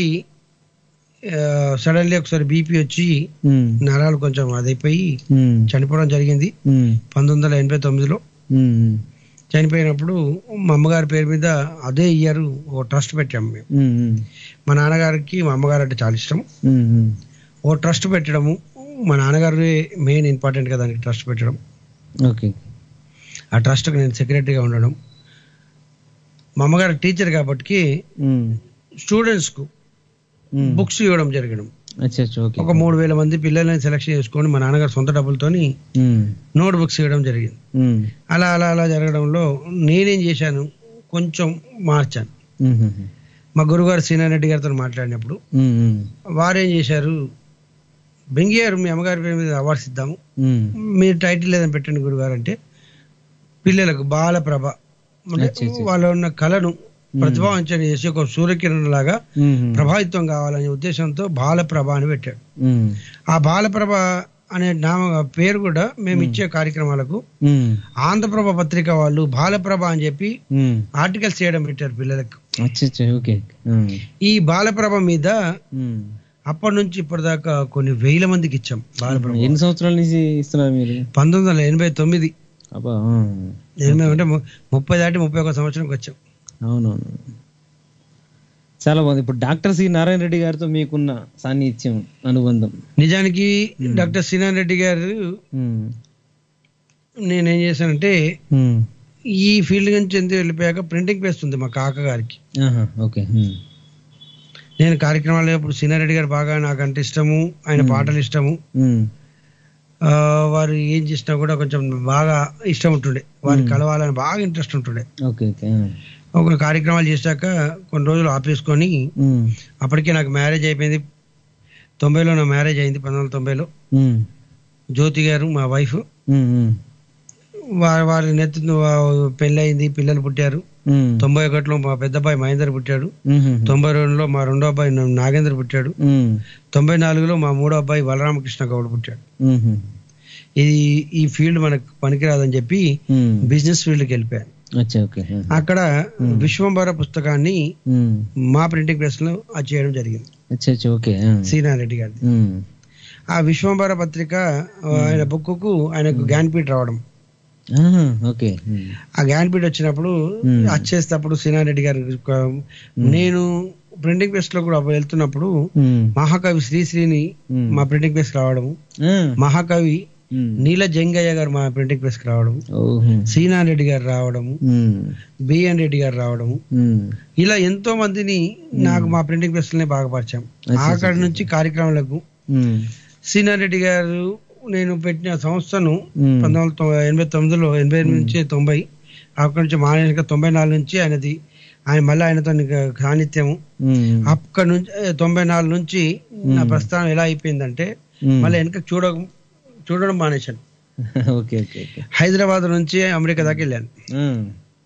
సడన్లీ ఒకసారి బీపీ వచ్చి ఉమ్. నరాలు కొంచెం అదైపోయి ఉమ్. చనిపోవడం జరిగింది ఉమ్. పంతొమ్మిది వందల ఎనభై తొమ్మిదిలో ఉమ్. చనిపోయినప్పుడు మా అమ్మగారి పేరు మీద అదే ఇయర్ ఓ ట్రస్ట్ పెట్టాము మేము ఉమ్. ఉమ్. మా నాన్నగారికి మా అమ్మగారు అంటే చాలా ఇష్టం ఉమ్. ఉమ్. ఓ ట్రస్ట్ పెట్టడము మా నాన్నగారు మెయిన్ ఇంపార్టెంట్ కదా దానికి ట్రస్ట్ పెట్టడం ఓకే ఆ ట్రస్ట్కి నేను సెక్రటరీగా ఉండడం మా అమ్మగారు టీచర్ కాబట్టి ఉమ్. స్టూడెంట్స్కు ఉమ్. బుక్స్ ఇవ్వడం జరగడం అచ్చా అచ్చా ఓకే ఒక మూడు వేల మంది పిల్లల్ని సెలెక్షన్ చేసుకొని మా నాన్నగారు సొంత డబ్బులతోని ఉమ్. నోట్ బుక్స్ ఇవ్వడం జరిగింది ఉమ్. అలా అలా అలా జరగడంలో నేనేం చేశాను కొంచెం మార్చాను ఉమ్. ఉమ్. మా గురుగారు సీనియర్ రెడ్డి గారితో మాట్లాడినప్పుడు ఉమ్. ఉమ్. వారేం చేశారు బెంగియారు మీ అమ్మగారి పేరు మీద అవార్డ్స్ ఇద్దాము ఉమ్. మీరు టైటిల్ ఏదైనా పెట్టండి గురుగారు అంటే పిల్లలకు బాలప్రభ అంటే అచ్చా, అచ్చా. వాళ్ళ ఉన్న కళను ప్రతిభావంచన చేసి ఒక సూర్యకిరణం లాగా ఉమ్. ప్రభావితం కావాలనే ఉద్దేశంతో బాలప్రభ అని పెట్టాడు ఉమ్. ఆ బాలప్రభ అనే నామ పేరు కూడా మేము ఇచ్చే కార్యక్రమాలకు ఉమ్. ఆంధ్రప్రభ పత్రిక వాళ్ళు బాలప్రభ అని చెప్పి ఉమ్. ఆర్టికల్స్ చేయడం పెట్టారు పిల్లలకు అచ్చా అచ్చా ఓకే ఉమ్. ఈ బాలప్రభ మీద ఉమ్. అప్పటి నుంచి ఇప్పటిదాకా కొన్ని వేల మందికి ఇచ్చాం బాలప్రభ ఎన్ని సంవత్సరాల నుంచి ఇస్తున్నారు మీరు పంతొమ్మిది వందల ఎనభై తొమ్మిది అబ్బా ఎనభై అంటే ము- ముప్పై దాటి ముప్పై ఒక సంవత్సరంకి వచ్చాం అవునవును చాలా బాగుంది ఇప్పుడు డాక్టర్ సి నారాయణ రెడ్డి గారితో మీకున్న సాన్నిధ్యం అనుబంధం నిజానికి డాక్టర్ శ్రీనారాయణ రెడ్డి గారు ఉమ్. నేనేం చేశానంటే ఉమ్. ఈ ఫీల్డ్ నుంచి ఎందుకు వెళ్ళిపోయాక ప్రింటింగ్ ప్రెస్ ఉంది మా కాక గారికి ఆహా, ఓకే ఉమ్. నేను కార్యక్రమాలు ఇప్పుడు రెడ్డి గారు బాగా నాకంటే ఇష్టము ఆయన పాటలు ఇష్టము ఉమ్. ఆ, వారు ఏం చేసినా కూడా కొంచెం బాగా ఇష్టం ఉంటుండే వారికి కలవాలని బాగా ఇంట్రెస్ట్ ఉంటుండే ఓకే ఓకే ఆ. ఒక కార్యక్రమాలు చేశాక కొన్ని రోజులు ఆపేసుకొని ఉమ్. అప్పటికే నాకు మ్యారేజ్ అయిపోయింది తొంభైలో నా మ్యారేజ్ అయింది పంతొమ్మిది వందల తొంభైలో ఉమ్. జ్యోతి గారు మా వైఫ్ ఉమ్. ఉమ్. వారి వారి నెత్తి పెళ్ళి అయింది పిల్లలు పుట్టారు ఉమ్. తొంభై ఒకటిలో మా పెద్ద అబ్బాయి మహేందర్ పుట్టాడు ఉమ్. తొంభై రెండులో మా రెండో అబ్బాయి నా- నాగేంద్ర పుట్టాడు ఉమ్. తొంభై నాలుగులో మా మూడో అబ్బాయి బలరామకృష్ణ గౌడ్ పుట్టాడు ఉమ్. ఇది ఈ ఫీల్డ్ మనకు పనికిరాదని చెప్పి ఉమ్. బిజినెస్ ఫీల్డ్కి వెళ్ళిపోయాను అచ్చా ఓకే ఆ. అక్కడ విశ్వంభర పుస్తకాన్ని ఉమ్. మా ప్రింటింగ్ ప్రెస్ లో అది చేయడం జరిగింది అచ్చా అచ్చా ఓకే ఆ. సీనారెడ్డి గారిది ఉమ్. ఆ విశ్వంభర పత్రిక ఆయన బుక్ కు ఆయనకు జ్ఞాన్పీఠ రావడం ఆహా, ఓకే ఉమ్. ఆ జ్ఞాన్పీఠ వచ్చినప్పుడు Hmm. వచ్చేటప్పుడు సీనారెడ్డి గారు ఒక- నేను ప్రింటింగ్ ప్రెస్ లో కూడా వెళ్తున్నప్పుడు ఉమ్. మహాకవి శ్రీశ్రీని Hmm. మా ప్రింటింగ్ ప్రెస్ కి రావడం ఆ. మహాకవి ఉమ్. నీల జంగయ్య గారు మా ప్రింటింగ్ ప్రెస్ కి రావడం ఓహో. సీనారెడ్డి రెడ్డి గారు రావడము ఉమ్. బిఎన్ రెడ్డి గారు రావడము ఉమ్. ఇలా ఎంతో మందిని నాకు మా ప్రింటింగ్ ప్రెస్ లోనే బాగా పరిచయం అచ్చా, అక్కడి నుంచి కార్యక్రమాలకు ఉమ్. సీనారెడ్డి గారు నేను పెట్టిన సంస్థను ఉమ్. పంతొమ్మిది వందల తొంభై- ఎనభై తొమ్మిదిలో ఎనభై ఎనిమిది నుంచి తొంభై అక్కడి నుంచి మానేక తొంభై నాలుగు నుంచి ఆయనది ఆయన మళ్ళీ ఆయనతో నీకు సాన్నిధ్యము ఉమ్. అక్కడి నుంచి ఏ, తొంభై నాలుగు నుంచి నా ప్రస్థానం ఎలా అయిపోయిందంటే ఉమ్. మళ్ళీ వెనక చూడ చూడడం మానేశాను ఓకే ఓకే ఓకే హైదరాబాద్ నుంచి అమెరికా దాకా వెళ్ళాను ఉమ్.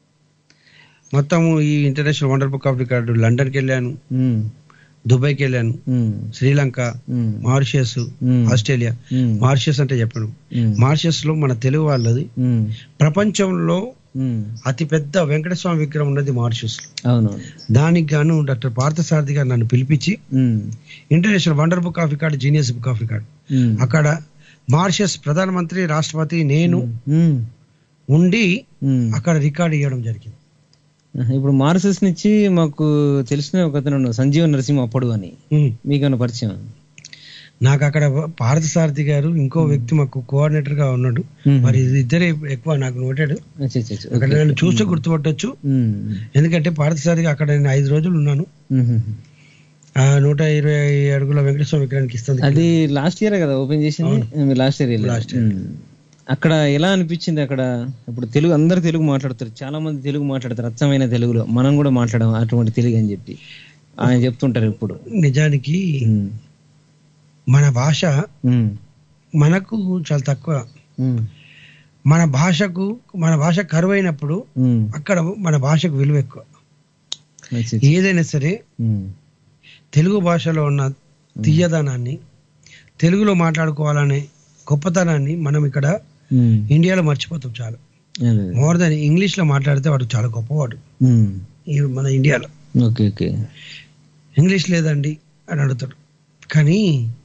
మొత్తము ఈ international wonder book of record లండన్కి వెళ్ళాను ఉమ్. దుబాయ్కి వెళ్ళాను um. Sri Lanka um. Mauritius um. Australia um. Mauritius అంటే చెప్పను ఉమ్. మారిషియస్ లో మన తెలుగు వాళ్ళది ఉమ్. ప్రపంచంలో ఉమ్. అతి పెద్ద వెంకటస్వామి విగ్రహం ఉన్నది మారిషియస్ లో అవునవును దానికి గాను డాక్టర్ పార్థసారథి గారు నన్ను పిలిపించి um. International wonder book of record genius book of record um. అక్కడ మారిషియస్ ప్రధానమంత్రి రాష్ట్రపతి నేను ఉమ్. ఉండి ఉమ్. అక్కడ రికార్డ్ ఇవ్వడం జరిగింది ఇప్పుడు మారిసస్ నుంచి మాకు తెలిసిన ఒక అతను సంజీవ నరసింహ అప్పుడు అని ఉమ్. మీకన్నా పరిచయం నాకు అక్కడ పార్థసారథి గారు ఇంకో వ్యక్తి మాకు కోఆర్డినేటర్ గా ఉన్నాడు ఉమ్. మరి ఇద్దరే ఎక్కువ నాకు నోటాడు అచ్చా, అచ్చా, అచ్చా. అక్కడ నన్ను చూస్తే గుర్తుపట్టొచ్చు ఉమ్. ఎందుకంటే పార్థసారథి అక్కడ నేను ఐదు రోజులు ఉన్నాను ఉమ్. ఆ నూట ఇరవై అడుగుల వెంకటేశ్వర విగ్రహానికి ఇస్తుంది అది లాస్ట్ ఇయర్ కదా ఓపెన్ చేసింది లాస్ట్ ఇయర్ Last year. అక్కడ ఎలా అనిపించింది అక్కడ ఇప్పుడు తెలుగు అందరు తెలుగు మాట్లాడతారు చాలా మంది తెలుగు మాట్లాడతారు అచ్చమైన తెలుగులో మనం కూడా మాట్లాడడం అటువంటి తెలుగు అని చెప్పి ఆయన చెప్తుంటారు ఇప్పుడు నిజానికి ఉమ్. మన భాష ఉమ్. మనకు చాలా తక్కువ ఉమ్. మన భాషకు మన భాష కరువైనప్పుడు ఉమ్. అక్కడ మన భాషకు విలువ ఎక్కువ అచ్చా, అచ్చా. ఏదైనా సరే ఉమ్. తెలుగు భాషలో ఉన్న తీయదనాన్ని తెలుగులో మాట్లాడుకోవాలనే గొప్పతనాన్ని మనం ఇక్కడ ఉమ్. ఇండియాలో మర్చిపోతాం చాలా అదే. మోర్ దాన్ ఇంగ్లీష్ లో మాట్లాడితే వాడు చాలా గొప్పవాడు ఉమ్. ఈ మన ఇండియాలో ఓకే ఓకే ఇంగ్లీష్ లేదండి అని అడుగుతాడు కానీ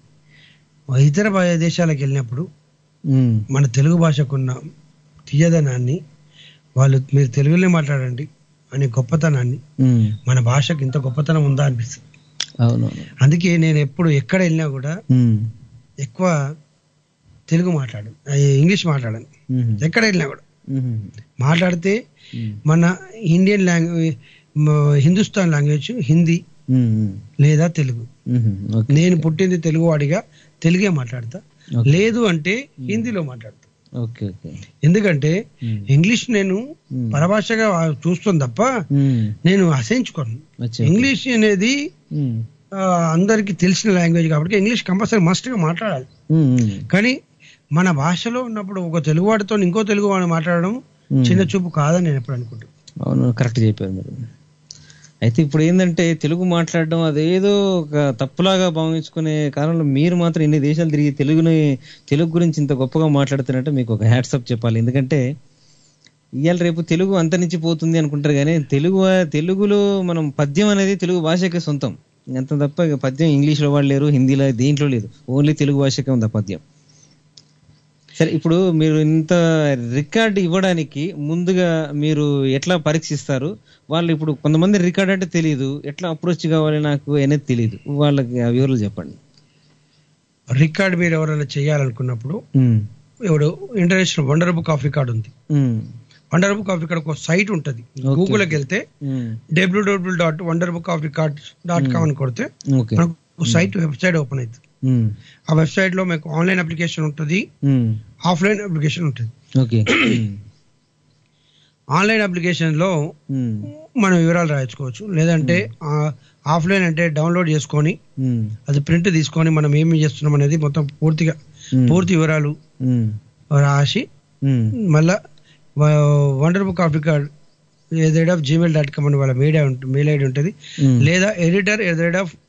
ఇతర భా- దేశాలకు వెళ్ళినప్పుడు ఉమ్. మన తెలుగు భాషకున్న తీయదనాన్ని వాళ్ళు మీరు తెలుగులోనే మాట్లాడండి అనే గొప్పతనాన్ని ఉమ్. మన భాషకు ఇంత గొప్పతనం ఉందా అనిపిస్తుంది అవునవును అందుకే నేను ఎప్పుడు ఎక్కడ వెళ్ళినా కూడా ఉమ్, ఎక్కువ తెలుగు మాట్లాడు ఇంగ్లీష్ మాట్లాడను ఉమ్, ఎక్కడ వెళ్ళినా కూడా ఉమ్, మాట్లాడితే ఉమ్, మన Indian language Hindustan language Hindi um, um, లేదా తెలుగు ఉమ్, ఓకే. నేను పుట్టింది తెలుగు వాడిగా తెలుగే మాట్లాడతా ఓకే. లేదు అంటే హిందీలో మాట్లాడతా ఓకే ఓకే ఎందుకంటే ఉమ్, ఇంగ్లీష్ నేను ఉమ్, పరభాషగా చూస్తాను తప్ప ఉమ్, నేను అసహించుకోను అచ్చా, ఇంగ్లీష్ అనేది ఉమ్, ఆ, అందరికీ తెలిసిన లాంగ్వేజ్ కాబట్టి ఇంగ్లీష్ కంపల్సరీ మస్ట్ గా మాట్లాడాలి ఉమ్, ఉమ్, కానీ మన భాషలో ఉన్నప్పుడు ఒక తెలుగు వాడితో ఇంకో తెలుగు వాడు మాట్లాడడం ఉమ్. చిన్న చూపు కాదని నేను ఎప్పుడు అనుకుంటాను అవును కరెక్ట్ చెప్పారు మీరు అయితే ఇప్పుడు ఏంటంటే తెలుగు మాట్లాడడం అదేదో ఒక తప్పులాగా భావించుకునే కారణంలో మీరు మాత్రం ఇన్ని దేశాలు తిరిగి తెలుగుని తెలుగు గురించి ఇంత గొప్పగా మాట్లాడుతున్నట్టే మీకు ఒక హ్యాట్సప్ చెప్పాలి ఎందుకంటే ఇవాళ రేపు తెలుగు అంతరించిపోతుంది అనుకుంటారు కానీ తెలుగు తెలుగులో మనం పద్యం అనేది తెలుగు భాషకే సొంతం అంత తప్ప ఇక పద్యం ఇంగ్లీష్లో వాళ్ళు లేరు హిందీలో దేంట్లో లేదు ఓన్లీ తెలుగు భాషకే ఉంది ఆ పద్యం సరే ఇప్పుడు మీరు ఇంత రికార్డ్ ఇవ్వడానికి ముందుగా మీరు ఎట్లా పరీక్షిస్తారు వాళ్ళు ఇప్పుడు కొంతమంది రికార్డ్ అంటే తెలియదు ఎట్లా అప్రోచ్ కావాలి నాకు అనేది తెలియదు వాళ్ళకి ఆ వివరాలు చెప్పండి రికార్డ్ మీరు ఎవరైనా చేయాలనుకున్నప్పుడు ఉమ్, ఇప్పుడు international wonder book of record ఉంది um, wonder book of record ఒక సైట్ ఉంటుంది Okay. గూగుల్కి వెళ్తే um, WWW dot wonder book of record dot com అని కొడితే ఓకే మనకు సైట్ వెబ్సైట్ ఓపెన్ అవుతుంది ఉమ్, ఆ వెబ్సైట్ లో మీకు ఆన్లైన్ అప్లికేషన్ ఉంటుంది ఉమ్, ఆఫ్లైన్ అప్లికేషన్ ఉంటుంది ఓకే ఉమ్, ఆన్లైన్ అప్లికేషన్ లో ఉమ్, మనం వివరాలు రాయించుకోవచ్చు లేదంటే ఆఫ్లైన్ అంటే డౌన్లోడ్ చేసుకొని ఉమ్, అది ప్రింట్ తీసుకొని మనం ఏమి చేస్తున్నాం అనేది మొత్తం పూర్తిగా ఉమ్, పూర్తి వివరాలు ఉమ్, రాసి ఉమ్, మళ్ళా wonder book of record at rate of Gmail dot com అని వాళ్ళ మెయిల్ మెయిల్ ఐడి ఉంటుంది ఉమ్, లేదా editor at rate of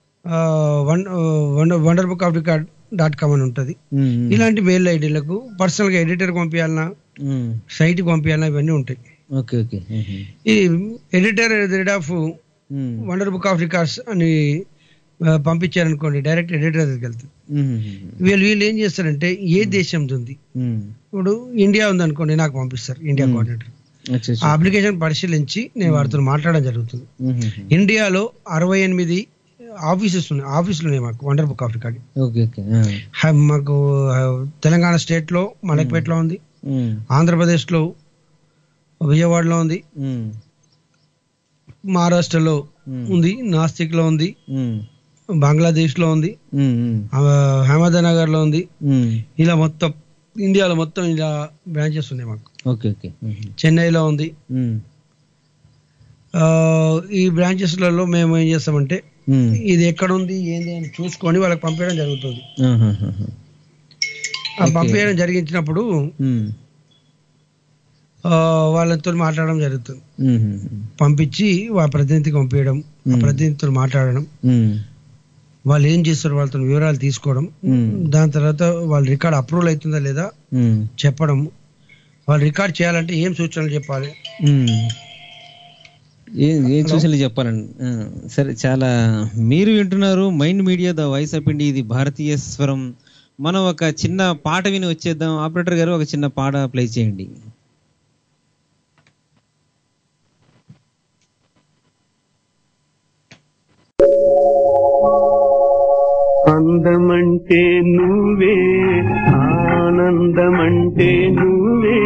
wonder book of record dot com అని ఉంటుంది ఉమ్, ఉమ్, ఇలాంటి మెయిల్ ఐడీలకు పర్సనల్ గా ఎడిటర్ పంపించాలన్నా ఉమ్, సైట్ పంపించాలన్నా ఇవన్నీ ఉంటాయి ఓకే ఓకే ఉమ్, ఈ editor at rate of um, wonder book of records అని ఆ, పంపించారనుకోండి డైరెక్ట్ ఎడిటర్ దగ్గరికి వెళ్తుంది ఉమ్, వీళ్ళు వీళ్ళు ఏం చేస్తారంటే ఏ దేశంది ఉంది ఉమ్, ఇప్పుడు ఇండియా ఉంది అనుకోండి నాకు పంపిస్తారు ఇండియా కోఆర్డినేటర్ అచ్చా, ఆ అచ్చా. అప్లికేషన్ పరిశీలించి నేను వారితో మాట్లాడడం జరుగుతుంది ఉమ్, ఇండియాలో అరవై ఎనిమిది ఆఫీసెస్ ఉన్నాయి ఆఫీసులు ఉన్నాయి మాకు wonder book of record okay okay ఆ, హ- మాకు ఆ, తెలంగాణ స్టేట్ లో మలక్పేటలో ఉంది ఉమ్, ఆంధ్రప్రదేశ్ లో విజయవాడలో ఉంది ఉమ్, మహారాష్ట్రలో ఉమ్, ఉంది నాసిక్ లో ఉంది ఉమ్, బంగ్లాదేశ్ లో ఉంది ఉమ్, ఉమ్, ఆ, అహ్మదానగర్ లో ఉంది ఉమ్, ఇలా మొత్తం ఇండియాలో మొత్తం ఇలా బ్రాంచెస్ ఉన్నాయి మాకు ఓకే ఓకే ఉమ్, చెన్నైలో ఉంది ఉమ్, ఆ, ఈ బ్రాంచెస్లలో మేము ఏం చేస్తామంటే ఉమ్, ఇది ఎక్కడ ఉంది ఏంది అని చూసుకొని వాళ్ళకి పంపించడం జరుగుతుంది ఆహాహాహా. ఆ Okay. పంపించడం జరిగించినప్పుడు ఉమ్, ఆ, వాళ్ళతో మాట్లాడడం జరుగుతుంది ఉమ్, ఉమ్, పంపించి వాళ్ళ ప్రతినిధికి పంపించడం ఆ Hmm. ప్రతినిధితో మాట్లాడడం ఉమ్, వాళ్ళు ఏం చేస్తారు వాళ్ళతో వివరాలు తీసుకోవడం Hmm. దాని తర్వాత వాళ్ళ రికార్డ్ అప్రూవల్ అవుతుందా లేదా ఉమ్, చెప్పడం వాళ్ళు రికార్డ్ చేయాలంటే ఏం సూచనలు చెప్పాలి ఉమ్. ఏం ఏం సూచనలు చెప్పాలండి ఆ, సరే చాలా మీరు వింటున్నారు mind media the voice of India ఇది భారతీయ స్వరం మనం ఒక చిన్న పాట విని వచ్చేద్దాం ఆపరేటర్ గారు ఒక చిన్న పాట ప్లే చేయండి అందమంటే నువ్వే ఆనందమంటే నువ్వే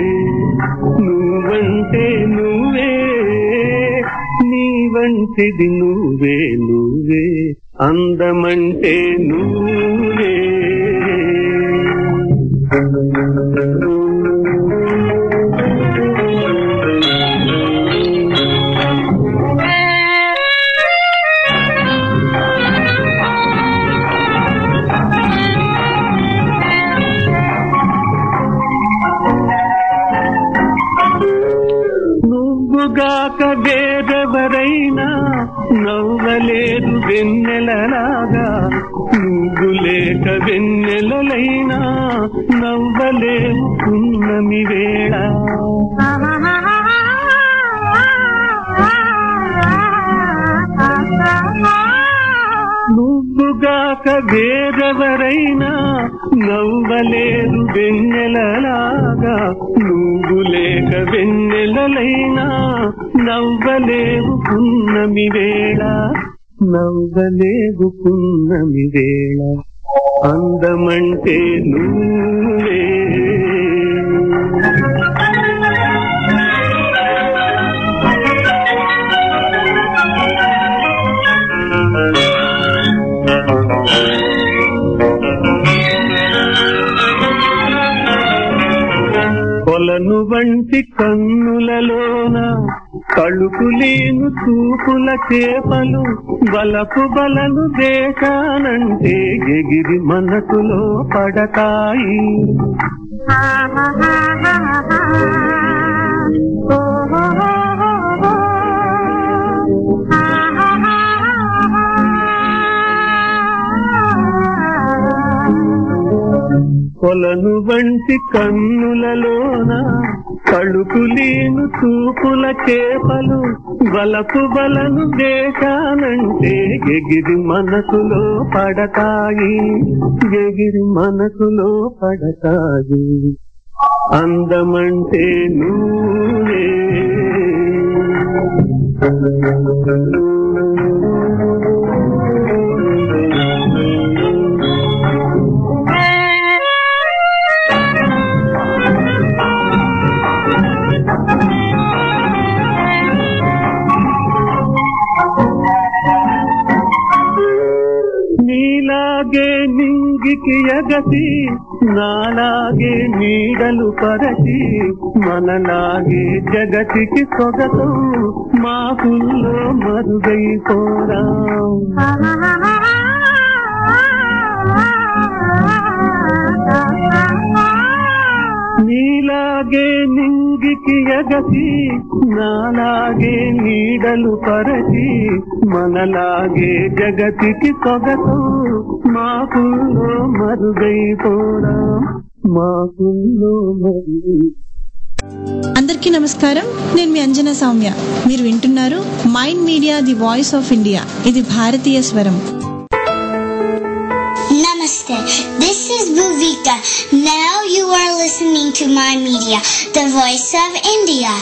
నువ్వంటే నువ్వే నీ వంటిది నువ్వే నువ్వే అందమంటే నువ్వే నువ్వుగాక వేరెవరైనా నవ్వలేదు వెన్నెలలాగా నువ్వు లేక వెన్నెలలైనా నవ్వలేవు పున్నమి వేళ నువ్వుగాక వేరెవరైనా నవ్వలేదు వెన్నెలలాగా నువ్వు లేక వెన్నెలలైనా నవ్వలేవు పున్నమి వేళ నవ్వలేదు పున్నమి వేళ అందమంటే నువ్వే కొలను వంటి కన్నులలోన కಳುకులేను చూపుల చేపలు బలపు బలను దేశానంటే ఎగిరి మనసులో పడతాయి కొలను వంటి కన్నులలోన కಳುకులేను చూపుల చేపలు బలపు బలను దేశానంటే ఎగిరి మనసులో పడతాయి ఎగిరి మనసులో పడతాయి అందమంటే నువ్వే నీలాగే నింగికి ఎగసి నాలాగే నీడలు పరచి మనలాగే జగతికి సొగసు మాకుల్లో మరుగైపోరా నీలాగే నింగికి ఎగసి నాలాగే నీడలు పరచి మనలాగే జగతికి సొగసు మాకుల్లో మరుగైపోరా మాకుల్లో మరుగై అందరికీ నమస్కారం నేను మీ అంజనా సౌమ్య మీరు వింటున్నారు mind Media the voice of India ఇది భారతీయ స్వరం Namaste. This is Bhuvika. Now you are listening to my media, the voice of India.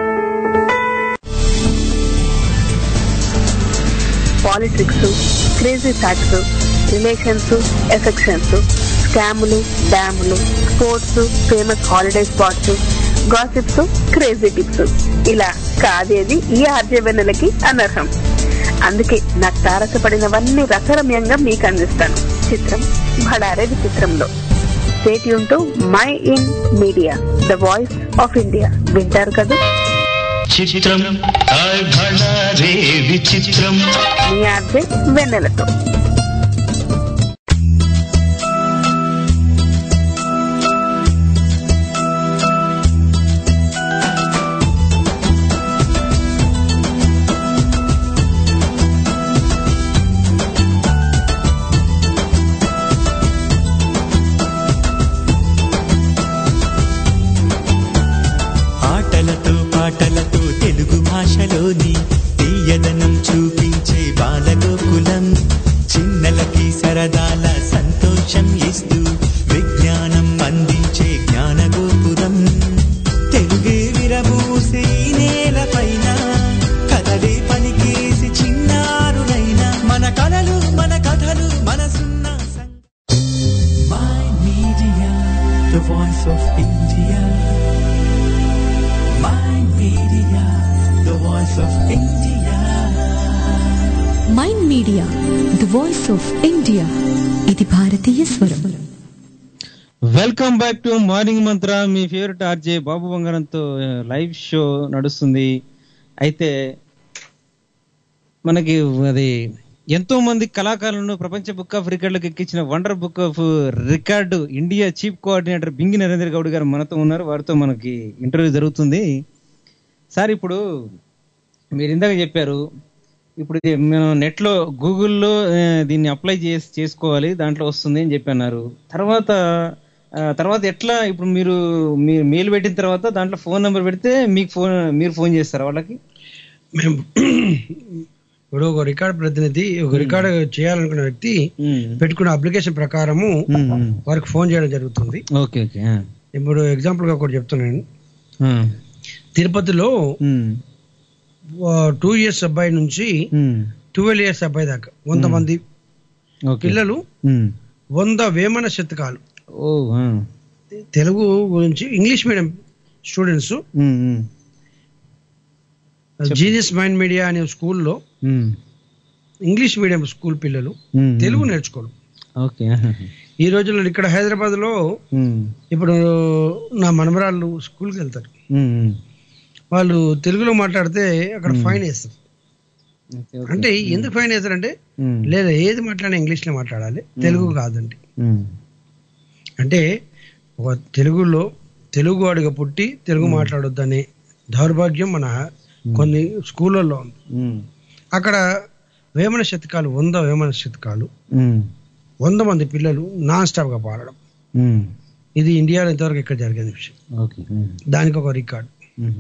Politics crazy facts relations affections స్కాములు డ్యాములు sports famous holiday spots gossips crazy tips ఇలా కాదేది ఈ ఆర్జవెన్నెలకి అనర్హం అందుకే నాకు తారసపడినవన్నీ రసరమ్యంగా మీకు అందిస్తాను చిత్రం భడారే విచిత్రంలో state to my in media the voice of India వింటారు కదా చిత్రం హాయ్ భడారే విచిత్రం మీ ఆర్జే వెన్నెలతో ఆటలతో పాటలతో తెలుగు భాషలోని తీయదనం చూపించే బాలగోకులం చిన్నలకి సరదాల సంతోషం ఇస్తూ విజ్ఞానం అందించే జ్ఞానగోపురం తెలుగే విరబూసే ఈ నేలపైన కదలే పనికేసి చిన్నారులైన మన కలలు మన కథలు మనసున్న సం- My Media, the voice of India. My Media, the voice of India. Mind Media the voice of India ఇది భారతీయ స్వరం వెల్కమ్ బ్యాక్ టు మార్నింగ్ మంత్ర మీ ఫేవరెట్ ఆర్జే బాబు బంగారంతో లైవ్ షో నడుస్తుంది అయితే మనకి అది ఎంతో మంది కళాకారులను ప్రపంచ బుక్ ఆఫ్ రికార్డులకు ఎక్కించిన wonder book of record India chief coordinator Bingi Narendra Goud garu మనతో ఉన్నారు వారితో మనకి ఇంటర్వ్యూ జరుగుతుంది సార్ ఇప్పుడు మీరు ఇందాక చెప్పారు ఇప్పుడు ఇది మనం నెట్లో గూగుల్లో ఆ, దీన్ని అప్లై చేసి చేసుకోవాలి దాంట్లో వస్తుంది అని చెప్పన్నారు తర్వాత ఆ, తర్వాత ఎట్లా ఇప్పుడు మీరు మీరు మెయిల్ పెట్టిన తర్వాత దాంట్లో ఫోన్ నెంబర్ పెడితే మీకు ఫోన్ మీరు ఫోన్ చేస్తారా వాళ్ళకి మేము ఇప్పుడు ఒక రికార్డ్ ప్రతినిధి ఒక రికార్డ్ చేయాలనుకున్న వ్యక్తి పెట్టుకున్న అప్లికేషన్ ప్రకారము వారికి ఫోన్ చేయడం జరుగుతుంది ఓకే ఓకే ఇప్పుడు ఎగ్జాంపుల్ గా ఒకటి చెప్తున్నాను తిరుపతిలో టూ ఇయర్స్ అబ్బాయి నుంచి ట్వెల్వ్ ఇయర్స్ అబ్బాయి దాకా వంద మంది ఓకే పిల్లలు ఉమ్. వంద వేమన శతకాలు ఓ ఆ. తెలుగు గురించి English medium students um, um. Genius Mind Media అనే స్కూల్లో ఉమ్. ఇంగ్లీష్ మీడియం స్కూల్ పిల్లలు ఉమ్, తెలుగు ఉమ్. నేర్చుకోవడం ఓకే ఆహా. ఈ రోజుల్లో ఇక్కడ హైదరాబాద్ లో ఉమ్. ఇప్పుడు నా మనమరాళ్ళు స్కూల్కి వెళ్తారు ఉమ్, ఉమ్. వాళ్ళు తెలుగులో మాట్లాడితే అక్కడ మ్మ్. ఫైన్ వేస్తారు ఓకే, ఓకే. అంటే ఎందుకు ఫైన్ వేస్తారంటే ఉమ్. లేదా ఏది మాట్లాడినా ఇంగ్లీష్ లో మాట్లాడాలి తెలుగు కాదండి ఉమ్. అంటే ఒక తెలుగులో తెలుగు వాడిగా పుట్టి తెలుగు మాట్లాడొద్దనే దౌర్భాగ్యం మన కొన్ని స్కూళ్ళల్లో ఉంది ఉమ్. అక్కడ వేమన శతకాలు వంద వేమన శతకాలు ఉమ్. వంద మంది పిల్లలు నాన్ స్టాప్ గా పాడడం ఉమ్. ఇది ఇండియాలో ఇంతవరకు ఇక్కడ జరిగిన విషయం ఓకే ఉమ్. దానికి ఒక రికార్డ్ ఉమ్.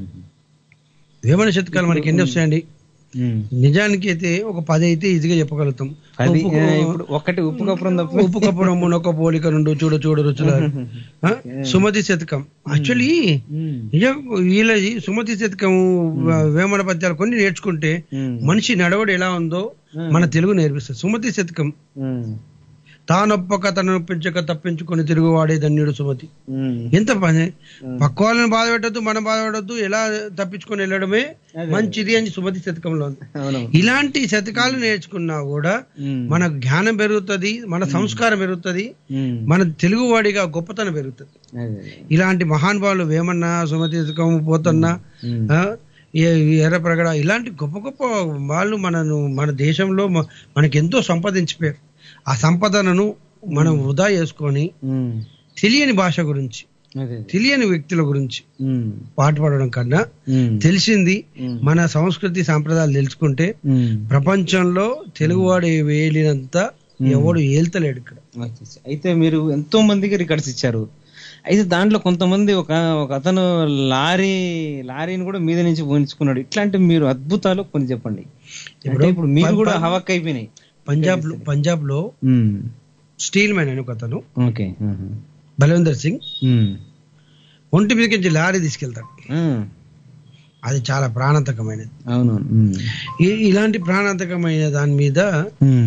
వేమన శతకాలు మనకి ఎన్ని వస్తాయండి ఉమ్. నిజానికి అయితే ఒక పది అయితే ఈజీగా చెప్పగలుగుతాం పది ఉప్పు- ఆ, ఇప్పుడు ఒకటి ఉప్పు కప్పురం తప్ప ఉప్పు కప్పురం మునొక పోలిక రెండు చూడ చూడ రుచుల ఆ? సుమతి శతకం యాక్చువల్లీ ఉమ్. నిజం వీళ్ళది సుమతి శతకం వేమన పద్యాలు కొన్ని నేర్చుకుంటే ఉమ్. మనిషి నడవడి ఎలా ఉందో మన తెలుగు నేర్పిస్తుంది సుమతి శతకం ఉమ్. తానొప్పక తనొప్పించక తప్పించుకొని తిరుగువాడే ధన్యుడు సుమతి ఉమ్. ఎంత పని పక్క వాళ్ళని బాధ పెట్టద్దు మనం బాధ పెట్టద్దు ఎలా తప్పించుకొని వెళ్ళడమే మంచిది అని సుమతి శతకంలో ఉంది అవునవును ఇలాంటి శతకాలు నేర్చుకున్నా కూడా ఉమ్. మన జ్ఞానం పెరుగుతుంది మన సంస్కారం పెరుగుతుంది ఉమ్. మన తెలుగువాడిగా గొప్పతనం పెరుగుతుంది అదే, అదే. ఇలాంటి మహానుభావులు వేమన్న సుమతి శతకం పోతన్న ఉమ్. ఆ, ఏ- ఎర్రప్రగడ ఇలాంటి గొప్ప గొప్ప వాళ్ళు మనను మన దేశంలో మ- మనకి ఎంతో సంపాదించిపోయారు ఆ సంపదనను మనం వృధా చేసుకొని ఉమ్. తెలియని భాష గురించి అదే, అదే. తెలియని వ్యక్తుల గురించి ఉమ్. పాట పాడడం కన్నా ఉమ్. తెలిసింది ఉమ్. మన సంస్కృతి సాంప్రదాయాలు తెలుసుకుంటే ఉమ్. ప్రపంచంలో తెలుగువాడు వేలినంత ఎవడు ఏల్తలేడు ఇక్కడ వచ్చేసి. అయితే మీరు ఎంతో మందికి రికార్డ్స్ ఇచ్చారు అయితే దాంట్లో కొంతమంది ఒక ఒక అతను లారీ లారీని కూడా మీద నుంచి పోయించుకున్నాడు ఇట్లాంటి మీరు అద్భుతాలు కొన్ని చెప్పండి అంటే ఇప్పుడు మీరు కూడా హవక్ అయిపోయినాయి పంజాబ్ లో పంజాబ్ లో ఉమ్. స్టీల్ మ్యాన్ అని ఒక అతను ఓకే ఉహు. బలవందర్ సింగ్ ఉమ్. ఒంటి మీదకి నుంచి లారీ తీసుకెళ్తాడు ఉమ్. అది చాలా ప్రాణాంతకమైనది అవునవును ఉమ్. ఈ- ఇలాంటి ప్రాణాంతకమైన దాని మీద ఉమ్.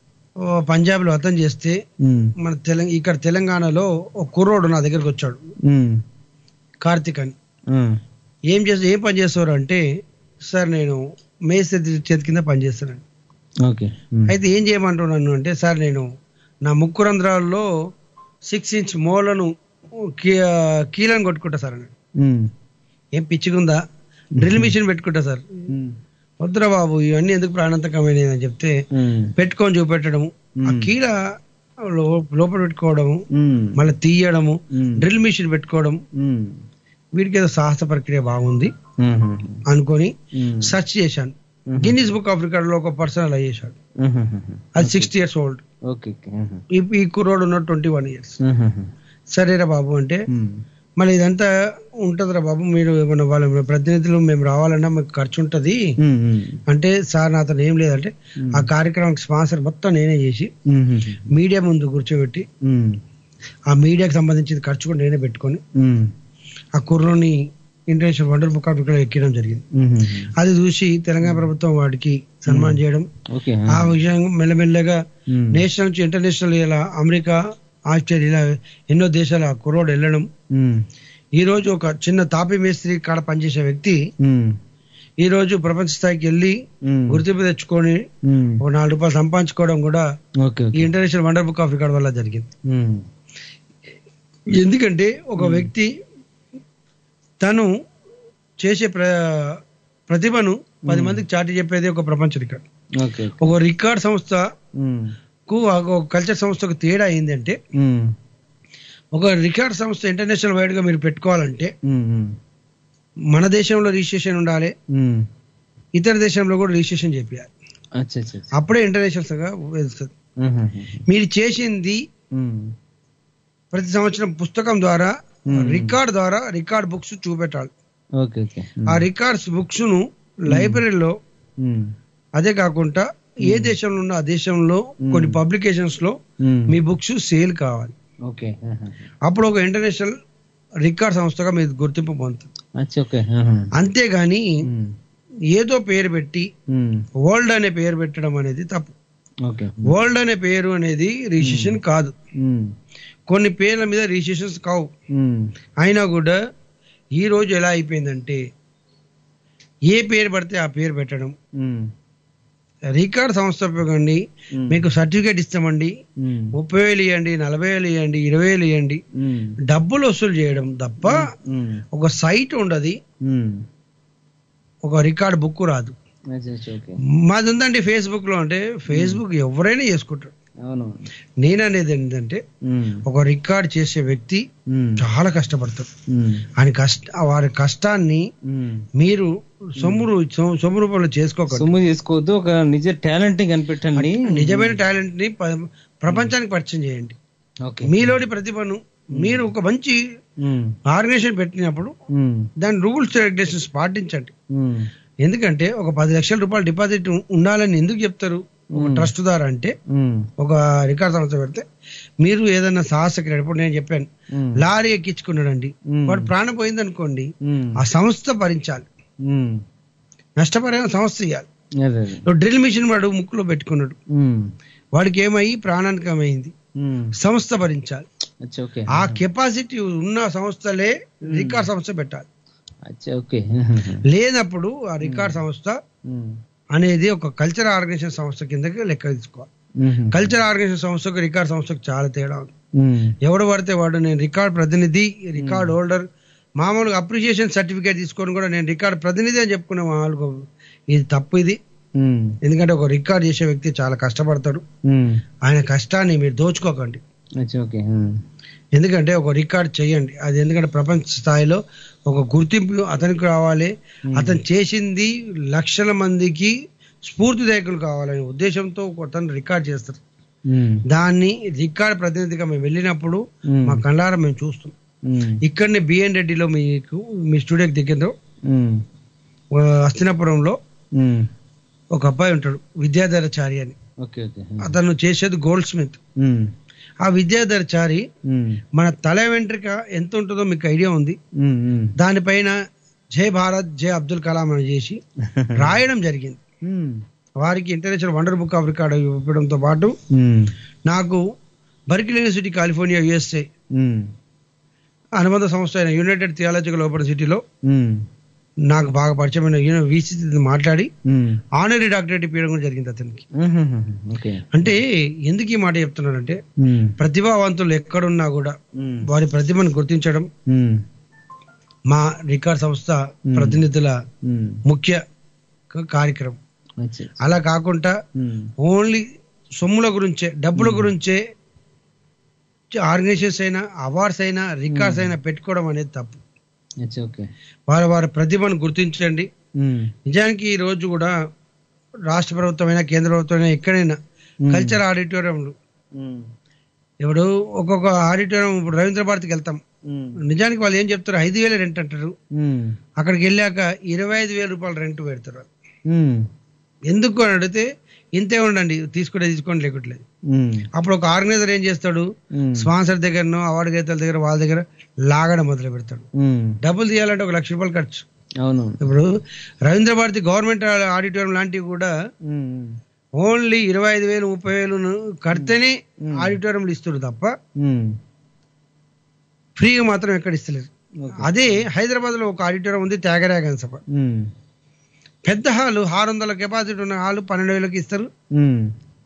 ఓ పంజాబ్ లో అతను చేస్తే ఉమ్. మన తెలంగాణ ఇక్కడ తెలంగాణలో ఒక కుర్రోడు నా దగ్గరకు వచ్చాడు ఉమ్. కార్తిక్ అని ఉమ్. ఏం చేస్తా ఏం పని చేస్తారు అంటే సార్ నేను మేస్త్రి చేతి కింద పని చేస్తాను ఓకే ఉమ్. అయితే ఏం చేయమంటున్నాను అంటే సార్ నేను నా ముక్కు రంధ్రాల్లో సిక్స్ ఇంచ్ మోలను కీ- కీలను కొట్టుకుంటా సార్ అన్నాడు ఉమ్. ఏం పిచ్చిగుందా డ్రిల్ మిషన్ పెట్టుకుంటా సార్ ఉమ్. వద్దురా బాబు ఇవన్నీ ఎందుకు ప్రాణాంతకమైనవి అని చెప్తే ఉమ్. పెట్టుకొని చూపెట్టడము ఆ కీల లో- లోపల పెట్టుకోవడము ఉమ్. మళ్ళీ తీయడము ఉమ్. డ్రిల్ మిషన్ పెట్టుకోవడం ఉమ్. వీటికి ఏదో సాహస ప్రక్రియ బాగుంది ఉహు. అనుకొని ఉమ్. సెర్చ్ చేశాను గిన్నీస్ బుక్ ఆఫ్ రికార్డ్ లో ఒక పర్సన్ అలా చేశాడు ఉహు. అది sixty years old okay okay ఉహు. ఈ ఈ కుర్రోడు ఉన్న ట్వంటీ వన్ ఇయర్స్ ఉహు. సరేరా బాబు అంటే ఉమ్. మళ్ళీ ఇదంతా ఉంటదిరా బాబు మీరు ఏమన్నా వాళ్ళ ప్రతినిధులు మేము రావాలన్నా మీకు ఖర్చు ఉంటది ఉమ్. ఉమ్. అంటే సార్ నాతో ఏం లేదంటే ఆ కార్యక్రమానికి స్పాన్సర్ మొత్తం నేనే చేసి ఉహు. మీడియా ముందు కూర్చోబెట్టి ఉమ్. ఆ మీడియాకి సంబంధించిన ఖర్చు కూడా నేనే పెట్టుకొని ఉమ్. ఆ కుర్రోని international wonder book of record ఎక్కడం జరిగింది ఉహు. అది చూసి తెలంగాణ ప్రభుత్వం వాడికి సన్మానం చేయడం ఓకే ఆ విషయం మెల్లమెల్లగా ఉమ్. నేషనల్ నుంచి ఇంటర్నేషనల్ ఇలా అమెరికా ఆస్ట్రేలియా ఇలా ఎన్నో దేశాల ఆ కుర్రోడు వెళ్ళడం ఉమ్. ఈ రోజు ఒక చిన్న తాపి మేస్త్రి కాడ పనిచేసే వ్యక్తి ఉమ్. ఈ రోజు ప్రపంచ స్థాయికి వెళ్ళి ఉమ్. గుర్తింపు తెచ్చుకొని ఉమ్. ఒక నాలుగు రూపాయలు సంపాదించుకోవడం కూడా ఓకే ఈ okay international wonder book of record వల్ల జరిగింది ఉమ్. ఎందుకంటే ఒక వ్యక్తి తను చేసే ప్ర ప్రతిభను పది మందికి చాటి చెప్పేది ఒక ప్రపంచ రికార్డ్ ఓకే ఓకే ఒక రికార్డ్ సంస్థ ఉమ్. కు ఒక కల్చర్ సంస్థకు తేడా ఏంటంటే ఉమ్. ఒక రికార్డ్ సంస్థ ఇంటర్నేషనల్ వైడ్ గా మీరు పెట్టుకోవాలంటే ఉమ్. ఉమ్. మన దేశంలో రిజిస్ట్రేషన్ ఉండాలి ఉమ్. ఇతర దేశంలో కూడా రిజిస్ట్రేషన్ చేయాలి అచ్చా అచ్చా అచ్చా. అప్పుడే ఇంటర్నేషనల్ గా వెళ్తుంది ఉహు. మీరు చేసింది ఉమ్. ప్రతి సంవత్సరం పుస్తకం ద్వారా Hmm. రికార్డ్ ద్వారా రికార్డ్ బుక్స్ చూపెట్టాలి ఓకే ఓకే ఆ రికార్డ్స్ బుక్స్ ను లైబ్రరీలో ఉమ్. అదే కాకుండా ఏ దేశంలో ఉన్న ఆ దేశంలో కొన్ని పబ్లికేషన్స్ లో ఉమ్. మీ బుక్స్ సేల్ కావాలి ఓకే ఆహా. అప్పుడు ఒక ఇంటర్నేషనల్ రికార్డ్ సంస్థగా మీరు గుర్తింపు పొందుతుంది అచ్చా ఓకే ఆహా. అంతేగాని ఉమ్. ఏదో పేరు పెట్టి ఉమ్, వరల్డ్ అనే పేరు పెట్టడం అనేది తప్పు ఓకే వరల్డ్ అనే పేరు అనేది రిజిస్ట్రేషన్ కాదు ఉమ్, కొన్ని పేర్ల మీద రిజిస్ట్రేషన్స్ కావు ఉమ్, అయినా కూడా ఈ రోజు ఎలా అయిపోయిందంటే ఏ పేరు పడితే ఆ పేరు పెట్టడం ఉమ్, రికార్డ్ సంస్థ ఉపయోగండి మీకు సర్టిఫికేట్ ఇస్తామండి ఉమ్, ముప్పై వేలు ఇవ్వండి నలభై వేలు ఇవ్వండి ఇరవై వేలు ఇవ్వండి ఉమ్, డబ్బులు వసూలు చేయడం తప్ప ఉమ్, ఒక సైట్ ఉండదు ఉమ్. ఒక రికార్డ్ బుక్ రాదు అచ్చా, అచ్చా, ఓకే మాది ఉందండి ఫేస్బుక్ లో అంటే ఫేస్బుక్ ఎవరైనా చేసుకుంటారు అవును నేను అనేది ఏంటంటే ఉమ్, ఒక రికార్డ్ చేసే వ్యక్తి ఉమ్, చాలా కష్టపడతారు ఉమ్, ఆయన కష్ట వారి కష్టాన్ని ఉమ్. మీరు సొమ్ము రూ- సొ- సొమ్ము రూపంలో చేసుకోకండి సొమ్ము చేసుకోవద్దు ఒక నిజ టాలెంట్ ని కనిపెట్టండి నిజమైన టాలెంట్ ని ప- ప్రపంచానికి పరిచయం చేయండి ఓకే మీలోని ప్రతిభను మీరు ఒక మంచి ఉమ్, ఆర్గనైజేషన్ పెట్టినప్పుడు ఉమ్, దాని రూల్స్ రెగ్యులేషన్స్ పాటించండి ఉమ్, ఎందుకంటే ఒక పది లక్షల రూపాయలు డిపాజిట్ ఉండాలని ఎందుకు చెప్తారు ఒక ట్రస్ట్ ద్వారా అంటే ఉమ్, ఒక రికార్డ్ సంస్థ పెడితే మీరు ఏదైనా సాహసకి ఇప్పుడు నేను చెప్పాను ఉమ్, లారీ ఎక్కించుకున్నాడండి మ్మ్. వాడు ప్రాణం పోయింది అనుకోండి ఉమ్, ఆ సంస్థ భరించాలి ఉమ్. నష్టపరిహారం సంస్థ ఇవ్వాలి అదే అదే. ఇప్పుడు డ్రిల్ మిషన్ వాడు ముక్కులో పెట్టుకున్నాడు ఉమ్, వాడికి ఏమయ్యి ప్రాణానికి ఏమైంది ఉమ్. సంస్థ భరించాలి అచ్చా ఓకే ఆ కెపాసిటీ ఉన్న సంస్థలే రికార్డ్ సంస్థ పెట్టాలి అచ్చా ఓకే లేనప్పుడు ఆ రికార్డ్ సంస్థ ఉమ్, అనేది ఒక కల్చర్ ఆర్గనైజేషన్ సంస్థ కిందకి లెక్క తీసుకోవాలి ఉమ్, కల్చర్ ఆర్గనైజేషన్ సంస్థకు రికార్డ్ సంస్థకు చాలా తేడా ఉంది ఉమ్, ఎవడు పడితే వాడు నేను రికార్డ్ ప్రతినిధి రికార్డ్ హోల్డర్ మామూలుగా అప్రిషియేషన్ సర్టిఫికేట్ తీసుకొని కూడా నేను రికార్డ్ ప్రతినిధి అని చెప్పుకునే వాళ్ళకు ఇది తప్పు ఇది ఉమ్, ఎందుకంటే ఒక రికార్డ్ చేసే వ్యక్తి చాలా కష్టపడతాడు ఉమ్. ఆయన కష్టాన్ని మీరు దోచుకోకండి అచ్చా ఓకే ఉమ్, ఎందుకంటే ఒక రికార్డ్ చేయండి అది ఎందుకంటే ప్రపంచ స్థాయిలో ఒక గుర్తింపు అతనికి రావాలి అతను చేసింది లక్షల మందికి స్ఫూర్తిదాయకులు కావాలనే ఉద్దేశంతో అతను రికార్డ్ చేస్తారు ఉమ్, దాన్ని రికార్డ్ ప్రతినిధిగా మేము వెళ్ళినప్పుడు ఉమ్, మా కళ్ళారా మేము చూస్తాం ఉమ్, ఇక్కడనే బిఎన్ రెడ్డిలో మీకు మీ స్టూడియోకి దగ్గర ఉమ్, హస్తినాపురంలో ఉమ్. ఒక అబ్బాయి ఉంటాడు విద్యాధరచారి అని ఓకే ఓకే అతను చేసేది గోల్డ్ స్మిత్ ఉమ్, ఆ విద్యాధరచారి ఉమ్, మన తల వెంట్రిక ఎంత ఉంటుందో మీకు ఐడియా ఉంది ఉమ్, ఉమ్. దానిపైన జై భారత్ జై అబ్దుల్ కలాం అని చేసి రాయడం జరిగింది ఉమ్, వారికి international wonder book of record ఇవ్వడంతో పాటు ఉమ్, నాకు బర్కిల్ యూనివర్సిటీ కాలిఫోర్నియా యుఎస్ఏ ఉమ్, అనుబంధ సంస్థ అయిన యునైటెడ్ థియాలజికల్ ఓపెన్ సిటీలో ఉమ్, నాకు బాగా పరిచయమైన యూని- VC తో మాట్లాడి ఉమ్, ఆనరీ డాక్టరేట్ ఇవ్వడం కూడా జరిగింది అతనికి ఉమ్, ఓకే అంటే ఎందుకు ఈ మాట చెప్తున్నానంటే ఉమ్, ప్రతిభావంతులు ఎక్కడున్నా కూడా ఉమ్, వారి ప్రతిభను గుర్తించడం ఉమ్, మా రికార్డ్ సంస్థ ప్రతినిధుల ఉమ్. ముఖ్య క- కార్యక్రమం అచ్చా అలా కాకుండా ఉమ్, ఓన్లీ సొమ్ముల గురించే డబ్బుల గురించే ఆర్గనైజేషన్స్ అయినా అవార్డ్స్ అయినా రికార్డ్స్ అయినా పెట్టుకోవడం అనేది తప్పు అచ్చా ఓకే వారి వారి ప్రతిభను గుర్తించండి ఉమ్, నిజానికి ఈ రోజు కూడా రాష్ట్ర ప్రభుత్వమైనా కేంద్ర ప్రభుత్వమైనా ఎక్కడైనా కల్చర్ ఆడిటోరియంలు ఉమ్, ఇప్పుడు ఒక్కొక్క ఆడిటోరియం ఇప్పుడు రవీంద్ర భారతికి వెళ్తాం ఉమ్, నిజానికి వాళ్ళు ఏం చెప్తారు ఐదు వేల రెంట్ అంటారు ఉమ్, అక్కడికి వెళ్ళాక ఇరవై ఐదు వేల రూపాయలు రెంట్ పెడతారు వాళ్ళు. ఉమ్, ఎందుకు అని అడిగితే ఇంతే ఉండండి తీసుకుంటే తీసుకోండి లేకుంటలేదు ఉమ్, అప్పుడు ఒక ఆర్గనైజర్ ఏం చేస్తాడు ఉమ్, స్పాన్సర్ దగ్గరనో అవార్డు గేతల దగ్గర వాళ్ళ దగ్గర లాగడం మొదలు పెడతాడు ఉమ్, డబ్బులు తీయాలంటే ఒక లక్ష రూపాయలు ఖర్చు అవును ఇప్పుడు రవీంద్ర భారతి గవర్నమెంట్ ఆడిటోరియం లాంటివి కూడా ఉమ్, ఓన్లీ ఇరవై ఐదు వేలు ముప్పై వేలు కడితేనే ఆడిటోరియంలు ఇస్తారు తప్ప ఉమ్, ఫ్రీగా మాత్రం ఎక్కడ ఇస్తలేరు ఓకే. అదే హైదరాబాద్ లో ఒక ఆడిటోరియం ఉంది త్యాగరాగన్ సభ ఉమ్, పెద్ద హాలు ఆరు వందల కెపాసిటీ ఉన్న హాలు పన్నెండు వేలకి ఇస్తారు ఉమ్,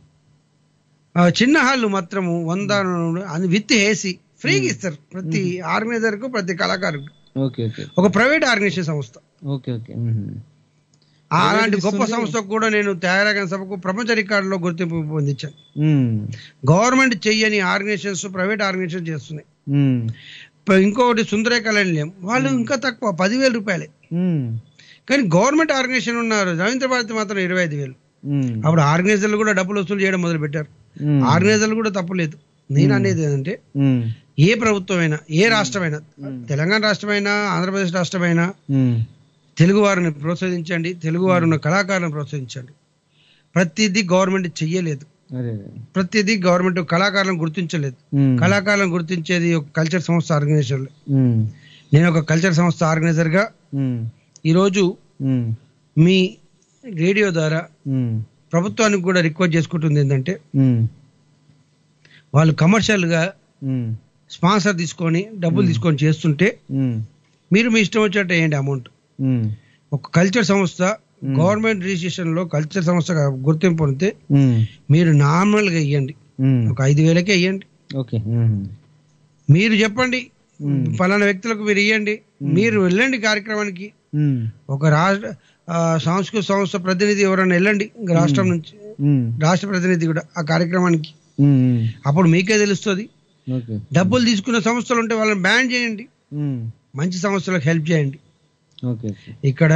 ఆ, చిన్న హాళ్ళు మాత్రము వంద అది విత్ ఏసీ ఫ్రీగా ఇస్తారు ప్రతి ఆర్గనైజర్ కు ప్రతి కళాకారుకు ఓకే ఓకే ఒక ప్రైవేట్ ఆర్గనైజేషన్ సంస్థ ఓకే ఓకే ఉమ్, అలాంటి గొప్ప సంస్థకు కూడా నేను త్యాగరాగన్ సభకు ప్రపంచ రికార్డులో గుర్తింపు పొందించాను ఉమ్, గవర్నమెంట్ చెయ్యని ఆర్గనైజేషన్స్ ప్రైవేట్ ఆర్గనైజేషన్ చేస్తున్నాయి ఉమ్, ఇప్పుడు ఇంకొకటి సుందరే కళ్యాణ్యం వాళ్ళు ఇంకా తక్కువ పదివేల రూపాయలే ఉమ్, కానీ గవర్నమెంట్ ఆర్గనైజేషన్ ఉన్నారు రవీంద్ర భారతి మాత్రం ఇరవై ఐదు వేలు ఉమ్, అప్పుడు ఆర్గనైజర్లు కూడా డబ్బులు వసూలు చేయడం మొదలు పెట్టారు ఉమ్, ఆర్గనైజర్లు కూడా తప్పులేదు నేను అనేది ఏంటంటే ఉమ్, ఏ ప్రభుత్వమైనా ఏ రాష్ట్రమైనా తెలంగాణ రాష్ట్రమైనా ఆంధ్రప్రదేశ్ రాష్ట్రమైనా ఉమ్, తెలుగు వారిని ప్రోత్సహించండి తెలుగు వారు ఉన్న కళాకారులను ప్రోత్సహించండి ప్రతిదీ గవర్నమెంట్ చెయ్యలేదు అదే అదే ప్రతిదీ గవర్నమెంట్ కళాకారులను గుర్తించలేదు ఉమ్, కళాకారులను గుర్తించేది ఒక కల్చర్ సంస్థ ఆర్గనైజేషన్ ఉమ్, నేను ఒక కల్చర్ సంస్థ ఆర్గనైజర్ గా ఉమ్, ఈరోజు ఉమ్, మీ రేడియో ద్వారా ఉమ్, ప్రభుత్వానికి కూడా రిక్వెస్ట్ చేసుకుంటుంది ఏంటంటే ఉమ్, వాళ్ళు కమర్షియల్ గా ఉమ్, స్పాన్సర్ తీసుకొని డబ్బులు తీసుకొని చేస్తుంటే ఉమ్, మీరు మీ ఇష్టం వచ్చినట్టు వేయండి అమౌంట్ ఉమ్, ఒక కల్చర్ సంస్థ గవర్నమెంట్ రిజిస్ట్రేషన్ లో కల్చర్ సంస్థ గుర్తింపు పొందితే ఉమ్, మీరు నార్మల్ గా ఇవ్వండి ఉమ్, ఒక ఐదు వేలకే ఇవ్వండి ఓకే ఉమ్, మీరు చెప్పండి ఫలానా వ్యక్తులకు మీరు ఇవ్వండి మీరు వెళ్ళండి కార్యక్రమానికి ఉమ్, ఒక రాష్ట్ర ఆ, సాంస్కృతిక సంస్థ ప్రతినిధి ఎవరైనా వెళ్ళండి ఇంకా రాష్ట్రం నుంచి ఉమ్, రాష్ట్ర ప్రతినిధి కూడా ఆ కార్యక్రమానికి ఉమ్, ఉమ్, అప్పుడు మీకే తెలుస్తుంది ఓకే డబ్బులు తీసుకున్న సంస్థలు ఉంటే వాళ్ళని బ్యాన్ చేయండి ఉమ్, మంచి సంస్థలకు హెల్ప్ చేయండి ఓకే ఓకే ఇక్కడ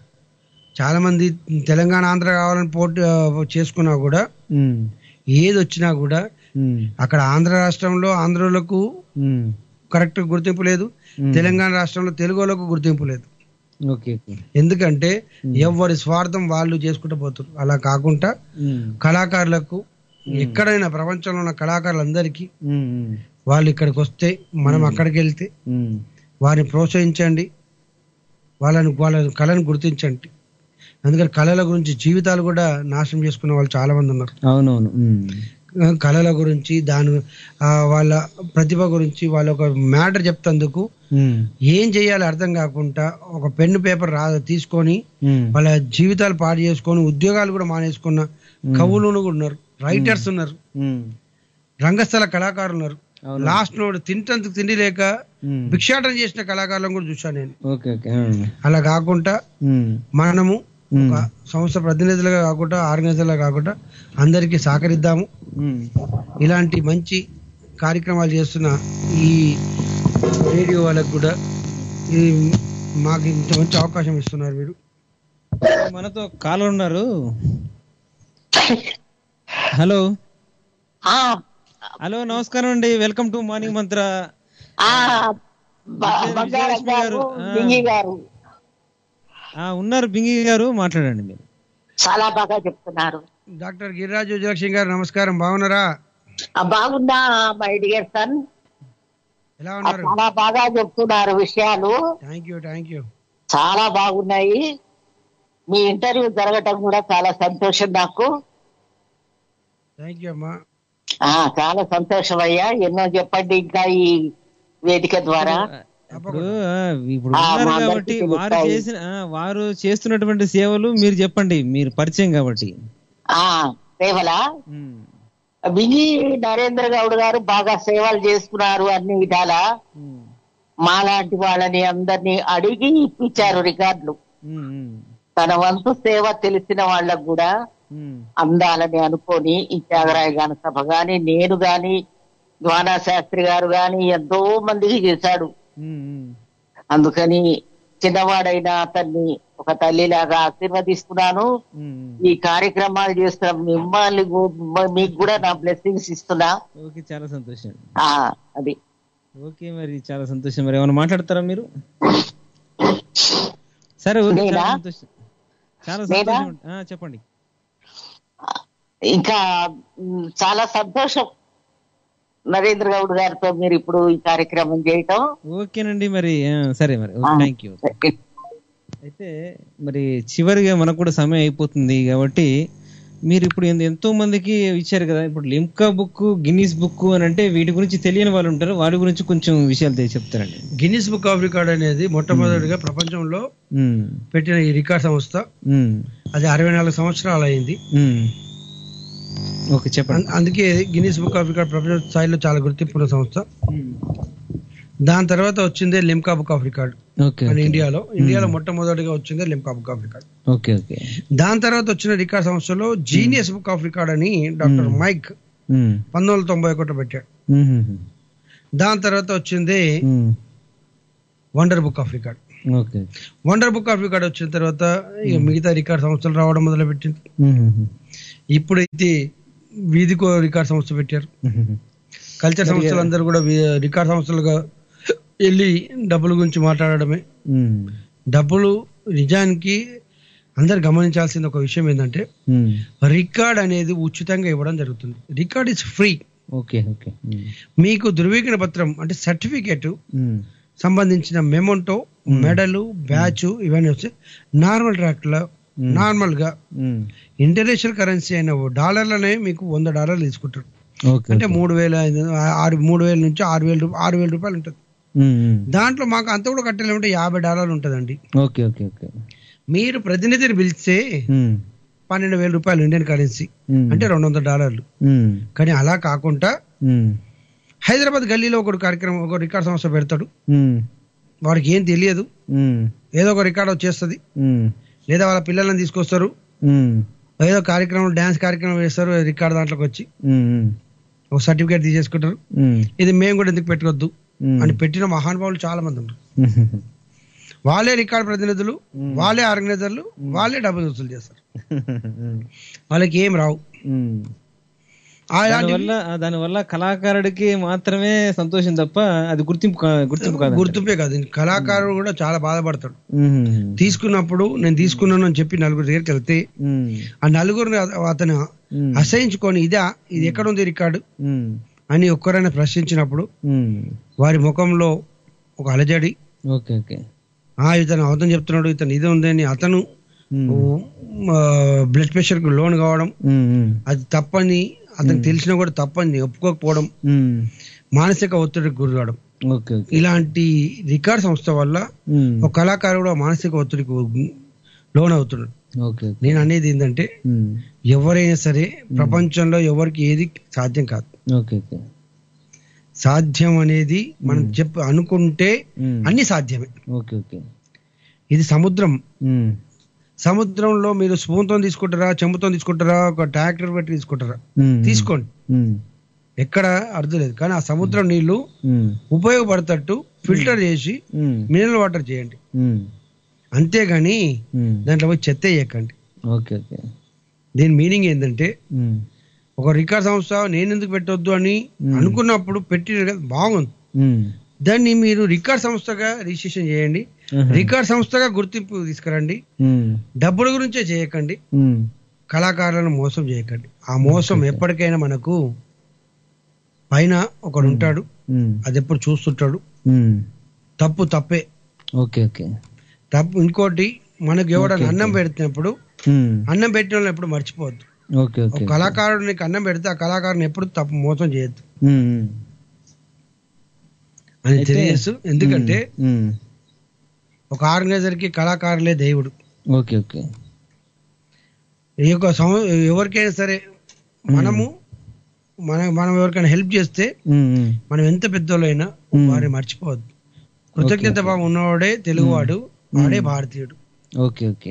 చాలా మంది తెలంగాణ ఆంధ్ర కావాలని పోటీ ఆ, చేసుకున్నా కూడా ఉమ్, ఏది వచ్చినా కూడా ఉమ్, అక్కడ ఆంధ్ర రాష్ట్రంలో ఆంధ్రులకు ఉమ్, కరెక్ట్ గుర్తింపు లేదు తెలంగాణ రాష్ట్రంలో తెలుగు వాళ్ళకు గుర్తింపు లేదు ఓకే ఓకే ఎందుకంటే ఎవరి స్వార్థం వాళ్ళు చేసుకుంటూ పోతారు అలా కాకుండా ఉమ్, కళాకారులకు ఎక్కడైనా ప్రపంచంలో ఉన్న కళాకారులందరికీ ఉమ్, ఉమ్, వాళ్ళు ఇక్కడికి వస్తే మనం అక్కడికి వెళ్తే ఉమ్, వారిని ప్రోత్సహించండి వాళ్ళని వాళ్ళ కళను గుర్తించండి అందుకని కళల గురించి జీవితాలు కూడా నాశనం చేసుకున్న వాళ్ళు చాలా మంది ఉన్నారు అవునవును ఉమ్, ఆ, కళల గురించి దాని ఆ, వాళ్ళ ప్రతిభ గురించి వాళ్ళ ఒక మ్యాటర్ చెప్తందుకు ఉమ్, ఏం చేయాలో అర్థం కాకుండా ఒక పెన్ను పేపర్ రా తీసుకొని ఉమ్, వాళ్ళ జీవితాలు పాడు చేసుకొని ఉద్యోగాలు కూడా మానేసుకున్న కవులు కూడా ఉన్నారు రైటర్స్ ఉన్నారు ఉమ్, రంగస్థల కళాకారులు ఉన్నారు అవును. లాస్ట్ నోడు తింటందుకు తిండి లేక ఉమ్, భిక్షాటన చేసిన కళాకారులను కూడా చూశాను నేను ఓకే ఓకే ఉమ్, అలా కాకుండా ఉమ్, మనము ఉమ్, ఒక సంస్థ ప్రతినిధులుగా కాకుండా ఆర్గనైజర్లుగా కాకుండా అందరికీ సహకరిద్దాము ఉమ్, ఇలాంటి మంచి కార్యక్రమాలు చేస్తున్న ఈ రేడియో వాళ్ళకు కూడా ఈ మాకు ఇంత మంచి అవకాశం ఇస్తున్నారు మీరు మనతో కాలర్ ఉన్నారు హలో హలో నమస్కారం అండి వెల్కమ్ టు మార్నింగ్ మంత్ర విజయలక్ష్మి గారు ఆ, బింగి గారు ఆ, ఉన్నారు బింగి గారు మాట్లాడండి మీరు చాలా బాగా చెప్తున్నారు డాక్టర్ గిరిరాజు విజయలక్ష్మి గారు నమస్కారం బాగున్నారా ఆ, బాగుందా మై డియర్ సన్ ఎలా ఆ, ఉన్నారు చాలా బాగా చెప్తున్నారు విషయాలు థ్యాంక్ యూ థ్యాంక్ యూ చాలా బాగున్నాయి మీ ఇంటర్వ్యూ జరగటం కూడా చాలా సంతోషం నాకు థ్యాంక్ యూ అమ్మా ఆ చాలా సంతోషం అయ్యా ఎన్నో చెప్పండి ఇంకా ఈ వేదిక ద్వారా ఇప్పుడు ఆ, ఇప్పుడు ఆ, ఉన్నారు మా అందరికీ కాబట్టి వారు తెలుస్తాయి. చేసిన ఆ, వారు చేస్తున్నటువంటి సేవలు మీరు చెప్పండి మీరు పరిచయం కాబట్టి ఆ సేవలా ఉమ్, బింగి నరేంద్ర గౌడ్ గారు బాగా సేవలు చేస్తున్నారు అన్ని విధాల ఉమ్, మాలాంటి వాళ్ళని అందరినీ అడిగి ఇప్పించారు రికార్డులు ఉమ్, ఉమ్, తన వంతు సేవ తెలిసిన వాళ్ళకు కూడా ఉమ్, అందాలని అనుకొని ఈ త్యాగరాయ గాన సభ గాని నేను గాని ద్వానా శాస్త్రి గారు గాని ఎంతో మందికి చేశాడు ఉమ్, ఉమ్. అందుకని చిన్నవాడైన అతన్ని ఒక తల్లిలాగా ఆశీర్వదిస్తున్నాను ఉమ్, ఈ కార్యక్రమాలు చేస్తున్న మిమ్మల్ని గు- మీకు కూడా నా బ్లెస్సింగ్స్ ఇస్తున్నా ఓకే చాలా సంతోషం ఆ అది ఓకే మరి చాలా సంతోషం మరి ఏమైనా మాట్లాడతారా మీరు సరే ఓకే చాలా నేనా? సంతోషం చాలా నేనా? సంతోషం ఆ, చెప్పండి ఇంకా మ్, చాలా సంతోషం నరేంద్ర గౌడ్ గారితో మీరు ఇప్పుడు ఈ కార్యక్రమం చేయటం ఓకేనండి మరి ఆ, సరే మరి థ్యాంక్ యూ అయితే మరి చివరిగా మనకు కూడా సమయం అయిపోతుంది కాబట్టి మీరు ఇప్పుడు ఎంత- ఎంతో మందికి ఇచ్చారు కదా ఇప్పుడు లిమ్కా బుక్ గిన్నీస్ బుక్ అని అంటే వీటి గురించి తెలియని వాళ్ళు ఉంటారు వాటి గురించి కొంచెం విషయాలు తె- చెప్తారండి గిన్నిస్ బుక్ ఆఫ్ రికార్డ్ అనేది మొట్టమొదటిగా ప్రపంచంలో ఉమ్, పెట్టిన ఈ రికార్డ్ సంస్థ ఉమ్, అది అరవై నాలుగు సంవత్సరాలు అయింది ఉమ్. ఓకే చెప్పండి అం- అందుకే గిన్నిస్ బుక్ ఆఫ్ రికార్డ్ ప్రపంచ స్థాయిలో చాలా గుర్తింపున్న సంస్థ ఉమ్. దాని తర్వాత వచ్చిందే Limca book of record okay మన ఓకే. ఇండియాలో ఇండియాలో మొట్టమొదటిగా వచ్చిందే Limca book of record okay okay దాని తర్వాత వచ్చిన రికార్డ్ సంస్థలో జీనియస్ బుక్ ఆఫ్ రికార్డ్ అని డాక్టర్ మైక్ ఉమ్, పంతొమ్మిది వందల తొంభై ఒకటి పెట్టాడు ఉమ్, ఉమ్, దాని తర్వాత వచ్చింది ఉమ్. Wonder book of record okay wonder book of record వచ్చిన తర్వాత ఇక మిగతా రికార్డ్ సంస్థలు రావడం మొదలు పెట్టింది ఉమ్, ఉమ్, ఇప్పుడైతే వీధికో రికార్డ్ సంస్థ పెట్టారు ఉమ్. కల్చర్ సంస్థలు అందరూ కూడా వీ- రికార్డ్ సంస్థలుగా వెళ్ళి డబ్బుల గురించి మాట్లాడడమే ఉమ్, డబ్బులు నిజానికి అందరు గమనించాల్సిన ఒక విషయం ఏంటంటే ఉమ్. రికార్డ్ అనేది ఉచితంగా ఇవ్వడం జరుగుతుంది record is free okay okay ఉమ్, మీకు ధృవీకరణ పత్రం అంటే సర్టిఫికేట్ ఉమ్, సంబంధించిన మెమోంటో మెడలు బ్యాచ్ ఇవన్నీ వస్తే నార్మల్ ట్రాక్ లో మ్మ్. నార్మల్ గా మ్మ్. ఇంటర్నేషనల్ కరెన్సీ అయిన డాలర్లనే మీకు వంద డాలర్లు తీసుకుంటారు ఓకే అంటే మూడు వేల ఐదు ఆరు మూడు వేల నుంచి ఆరు వేల రూపాయలు ఆరు వేల రూపాయలు ఉంటుంది మ్మ్. మ్మ్. దాంట్లో మాకు అంత కూడా కట్టలేమంటే యాభై డాలర్లు ఉంటుందండి ఓకే ఓకే ఓకే మీరు ప్రతినిధిని పిలిస్తే మ్మ్. పన్నెండు వేల రూపాయలు ఇండియన్ కరెన్సీ మ్మ్. అంటే రెండు వందల డాలర్లు మ్మ్. కానీ అలా కాకుండా మ్మ్. హైదరాబాద్ గల్లీలో ఒకడు కార్యక్రమం ఒక రికార్డ్ సంస్థ పెడతాడు మ్మ్. వాడికి ఏం తెలియదు మ్మ్. ఏదో ఒక రికార్డ్ వచ్చేస్తుంది మ్మ్. లేదా వాళ్ళ పిల్లలను తీసుకొస్తారు మ్మ్. ఏదో కార్యక్రమం డ్యాన్స్ కార్యక్రమం వేస్తారు రికార్డ్ దాంట్లోకి వచ్చి మ్మ్. ఒక సర్టిఫికేట్ తీసేసుకుంటారు మ్మ్. ఇది మేము కూడా ఎందుకు పెట్టుకోవద్దు మ్మ్. అని పెట్టిన మహానుభావులు చాలా మంది ఉన్నారు వాళ్ళే రికార్డ్ ప్రతినిధులు వాళ్ళే ఆర్గనైజర్లు వాళ్ళే డబ్బులు వసూలు చేస్తారు వాళ్ళకి ఏం రావు మ్మ్. అలాంటివి దానివల్ల దానివల్ల కళాకారుడికి మాత్రమే సంతోషం తప్ప అది గుర్తింపు కా- గుర్తింపు కాదు గుర్తింపే కాదు కళాకారుడు కూడా చాలా బాధపడతాడు మ్మ్. తీసుకున్నప్పుడు నేను తీసుకున్నాను అని చెప్పి నలుగురు దగ్గరికి వెళ్తే మ్మ్. ఆ నలుగురిని అత- అతను మ్మ్. అసహించుకొని ఇదా ఇది ఎక్కడ ఉంది రికార్డు మ్మ్. అని ఒక్కరైనా ప్రశ్నించినప్పుడు మ్మ్. వారి ముఖంలో ఒక అలజడి ఓకే ఓకే ఆ ఇతను అవతం చెప్తున్నాడు ఇతను ఇది ఉంది అని అతను మ్మ్. బ్లడ్ ప్రెషర్ కు లోన్ కావడం మ్మ్. మ్మ్. అది తప్పని అతనికి తెలిసినా కూడా తప్పని ఒప్పుకోకపోవడం మ్మ్. మానసిక ఒత్తిడికి గురి కావడం ఓకే ఓకే ఇలాంటి రికార్డ్ సంస్థ వల్ల మ్మ్. ఒక కళాకారుడు ఆ మానసిక ఒత్తిడికి లోన్ అవుతున్నాడు ఓకే ఓకే నేను అనేది ఏంటంటే మ్మ్. ఎవరైనా సరే ప్రపంచంలో ఎవరికి ఏది సాధ్యం కాదు ఓకే ఓకే సాధ్యం అనేది మనం చెప్పు అనుకుంటే మ్మ్. అన్ని సాధ్యమే ఓకే ఓకే ఇది సముద్రం మ్మ్. సముద్రంలో మీరు స్పూన్తో తీసుకుంటారా చెంబుతో తీసుకుంటారా ఒక ట్రాక్టర్ పెట్టి తీసుకుంటారా మ్మ్. తీసుకోండి మ్మ్. ఎక్కడ అర్థం లేదు కానీ ఆ సముద్రం నీళ్లు మ్మ్. ఉపయోగపడతట్టు ఫిల్టర్ చేసి మ్మ్. మినరల్ వాటర్ చేయండి మ్మ్. అంతేగాని మ్మ్. దాంట్లో పోయి చెత్త వేయకండి ఓకే ఓకే దీని మీనింగ్ ఏంటంటే మ్మ్. ఒక రికార్డ్ సంస్థ నేను ఎందుకు పెట్టొద్దు అని అనుకున్నప్పుడు పెట్టి బాగుంది మ్మ్. దాన్ని మీరు రికార్డ్ సంస్థగా రిజిస్ట్రేషన్ చేయండి మ్మ్. రికార్డ్ సంస్థగా గుర్తింపు తీసుకురండి మ్మ్. డబ్బుల గురించే చేయకండి మ్మ్. కళాకారులను మోసం చేయకండి ఆ మోసం ఎప్పటికైనా మనకు పైన ఒకడు ఉంటాడు మ్మ్. అది ఎప్పుడు చూస్తుంటాడు మ్మ్. తప్పు తప్పే ఓకే ఓకే తప్పు ఇంకోటి మనకు ఎవడన్నా ఓకే, అన్నం ఓకే. పెడుతున్నప్పుడు మ్మ్. అన్నం పెట్టిన వాళ్ళని ఎప్పుడు మర్చిపోవద్దు ఓకే ఒక ఓకే కళాకారుడు నీకు అన్నం పెడితే ఆ కళాకారుని ఎప్పుడు తప్పు మోసం చేయొద్దు మ్మ్. అని అయితే- తెలియజేస్తూ ఎందుకంటే మ్మ్. ఒక ఆర్గనైజర్ కి కళాకారులే దేవుడు ఓకే ఓకే ఈ యొక్క సం- ఎవరికైనా సరే మనము మన మనం ఎవరికైనా హెల్ప్ చేస్తే మ్మ్. మ్మ్. మనం ఎంత పెద్దోళ్ళైనా మ్మ్. వారిని మర్చిపోవద్దు కృతజ్ఞత భావం ఉన్నవాడే తెలుగువాడు వాడే భారతీయుడు ఓకే ఓకే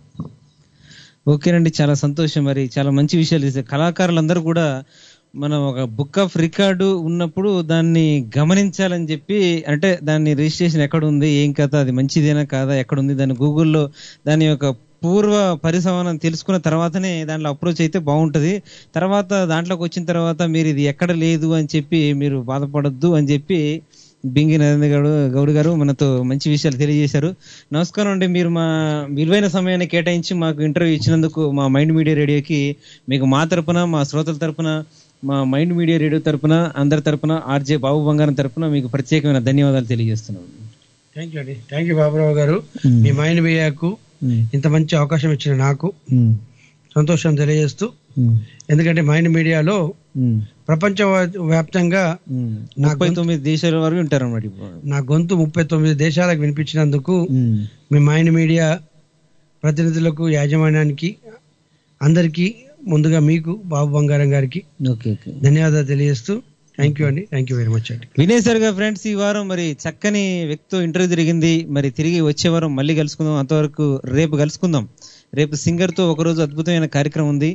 ఓకేనండి చాలా సంతోషం మరి చాలా మంచి విషయాలు చేశారు కళాకారులందరూ కూడా మనం ఒక బుక్ ఆఫ్ రికార్డు ఉన్నప్పుడు దాన్ని గమనించాలని చెప్పి అంటే దాన్ని రిజిస్ట్రేషన్ ఎక్కడ ఉంది ఏం కథ అది మంచిదేనా కాదా ఎక్కడ ఉంది దాన్ని గూగుల్లో దాని యొక్క పూర్వ పరిసమానం తెలుసుకున్న తర్వాతనే దాంట్లో అప్రోచ్ అయితే బాగుంటది తర్వాత దాంట్లోకి వచ్చిన తర్వాత మీరు ఇది ఎక్కడ లేదు అని చెప్పి మీరు బాధపడొద్దు అని చెప్పి బింగి నరేంద్ర గౌడ్ గౌడ్ గారు మనతో మంచి విషయాలు తెలియజేశారు నమస్కారం అండి మీరు మా విలువైన సమయాన్ని కేటాయించి మాకు ఇంటర్వ్యూ ఇచ్చినందుకు మా మైండ్ మీడియా రేడియోకి మీకు మా తరపున మా శ్రోతల తరపున మా మైండ్ మీడియా రేడియో తరపున అందరి తరపున ఆర్జే బాబు బంగారం తరపున మీకు ప్రత్యేకమైన ధన్యవాదాలు తెలియజేస్తున్నాను థ్యాంక్ యూ అండి థ్యాంక్ యూ బాబురావు గారు మీ మైండ్ మీడియాకు ఇంత మంచి అవకాశం ఇచ్చిన నాకు సంతోషం తెలియజేస్తూ ఎందుకంటే మైండ్ మీడియాలో ప్రపంచ వ్యాప్- వ్యాప్తంగా నా ముప్పై గొంతు- తొమ్మిది దేశాల వరకు ఉంటారు అన్నమాట ఇప్పుడు నా గొంతు ముప్పై తొమ్మిది దేశాలకు వినిపించినందుకు మీ మైండ్ మీడియా ప్రతినిధులకు యాజమాన్యానికి అందరికీ ముందుగా మీకు బాబు బంగారం గారికి ఓకే ఓకే ధన్యవాదాలు తెలియజేస్తూ థ్యాంక్ యూ అండి థ్యాంక్ యూ వెరీ మచ్ అండి వినేశారుగా ఫ్రెండ్స్ ఈ వారం మరి చక్కని వ్యక్తితో ఇంటర్వ్యూ జరిగింది మరి తిరిగి వచ్చే వారం మళ్ళీ కలుసుకుందాం అంతవరకు రేపు కలుసుకుందాం రేపు సింగర్ తో ఒకరోజు అద్భుతమైన కార్యక్రమం ఉంది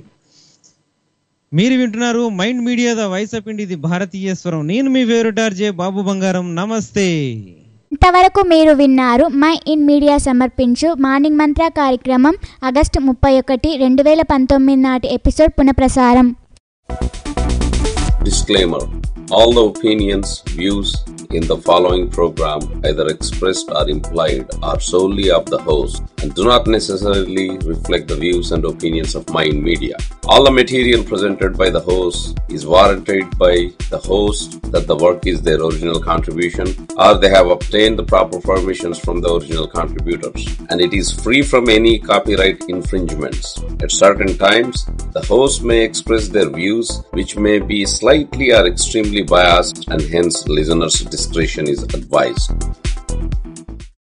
మీరు వింటున్నారు mind media the voice of India ఇది భారతీయ స్వరం నేను మీ ఫేవరెట్ ఆర్జే బాబు బంగారం నమస్తే ఇంతవరకు మీరు విన్నారు మై ఇన్ మీడియా సమర్పించు మార్నింగ్ మంత్ర కార్యక్రమం ఆగస్టు ముప్పై ఒకటి రెండు వేల పంతొమ్మిది నాటి ఎపిసోడ్ పునఃప్రసారం Disclaimer All the opinions, views in the following program, either expressed or implied, are solely of the host and do not necessarily reflect the views and opinions of Mind Media. All the material presented by the host is warranted by the host that the work is their original contribution or they have obtained the proper permissions from the original contributors and it is free from any copyright infringements. At certain times, the host may express their views which may be slightly or extremely biased and hence listeners' discretion is advised.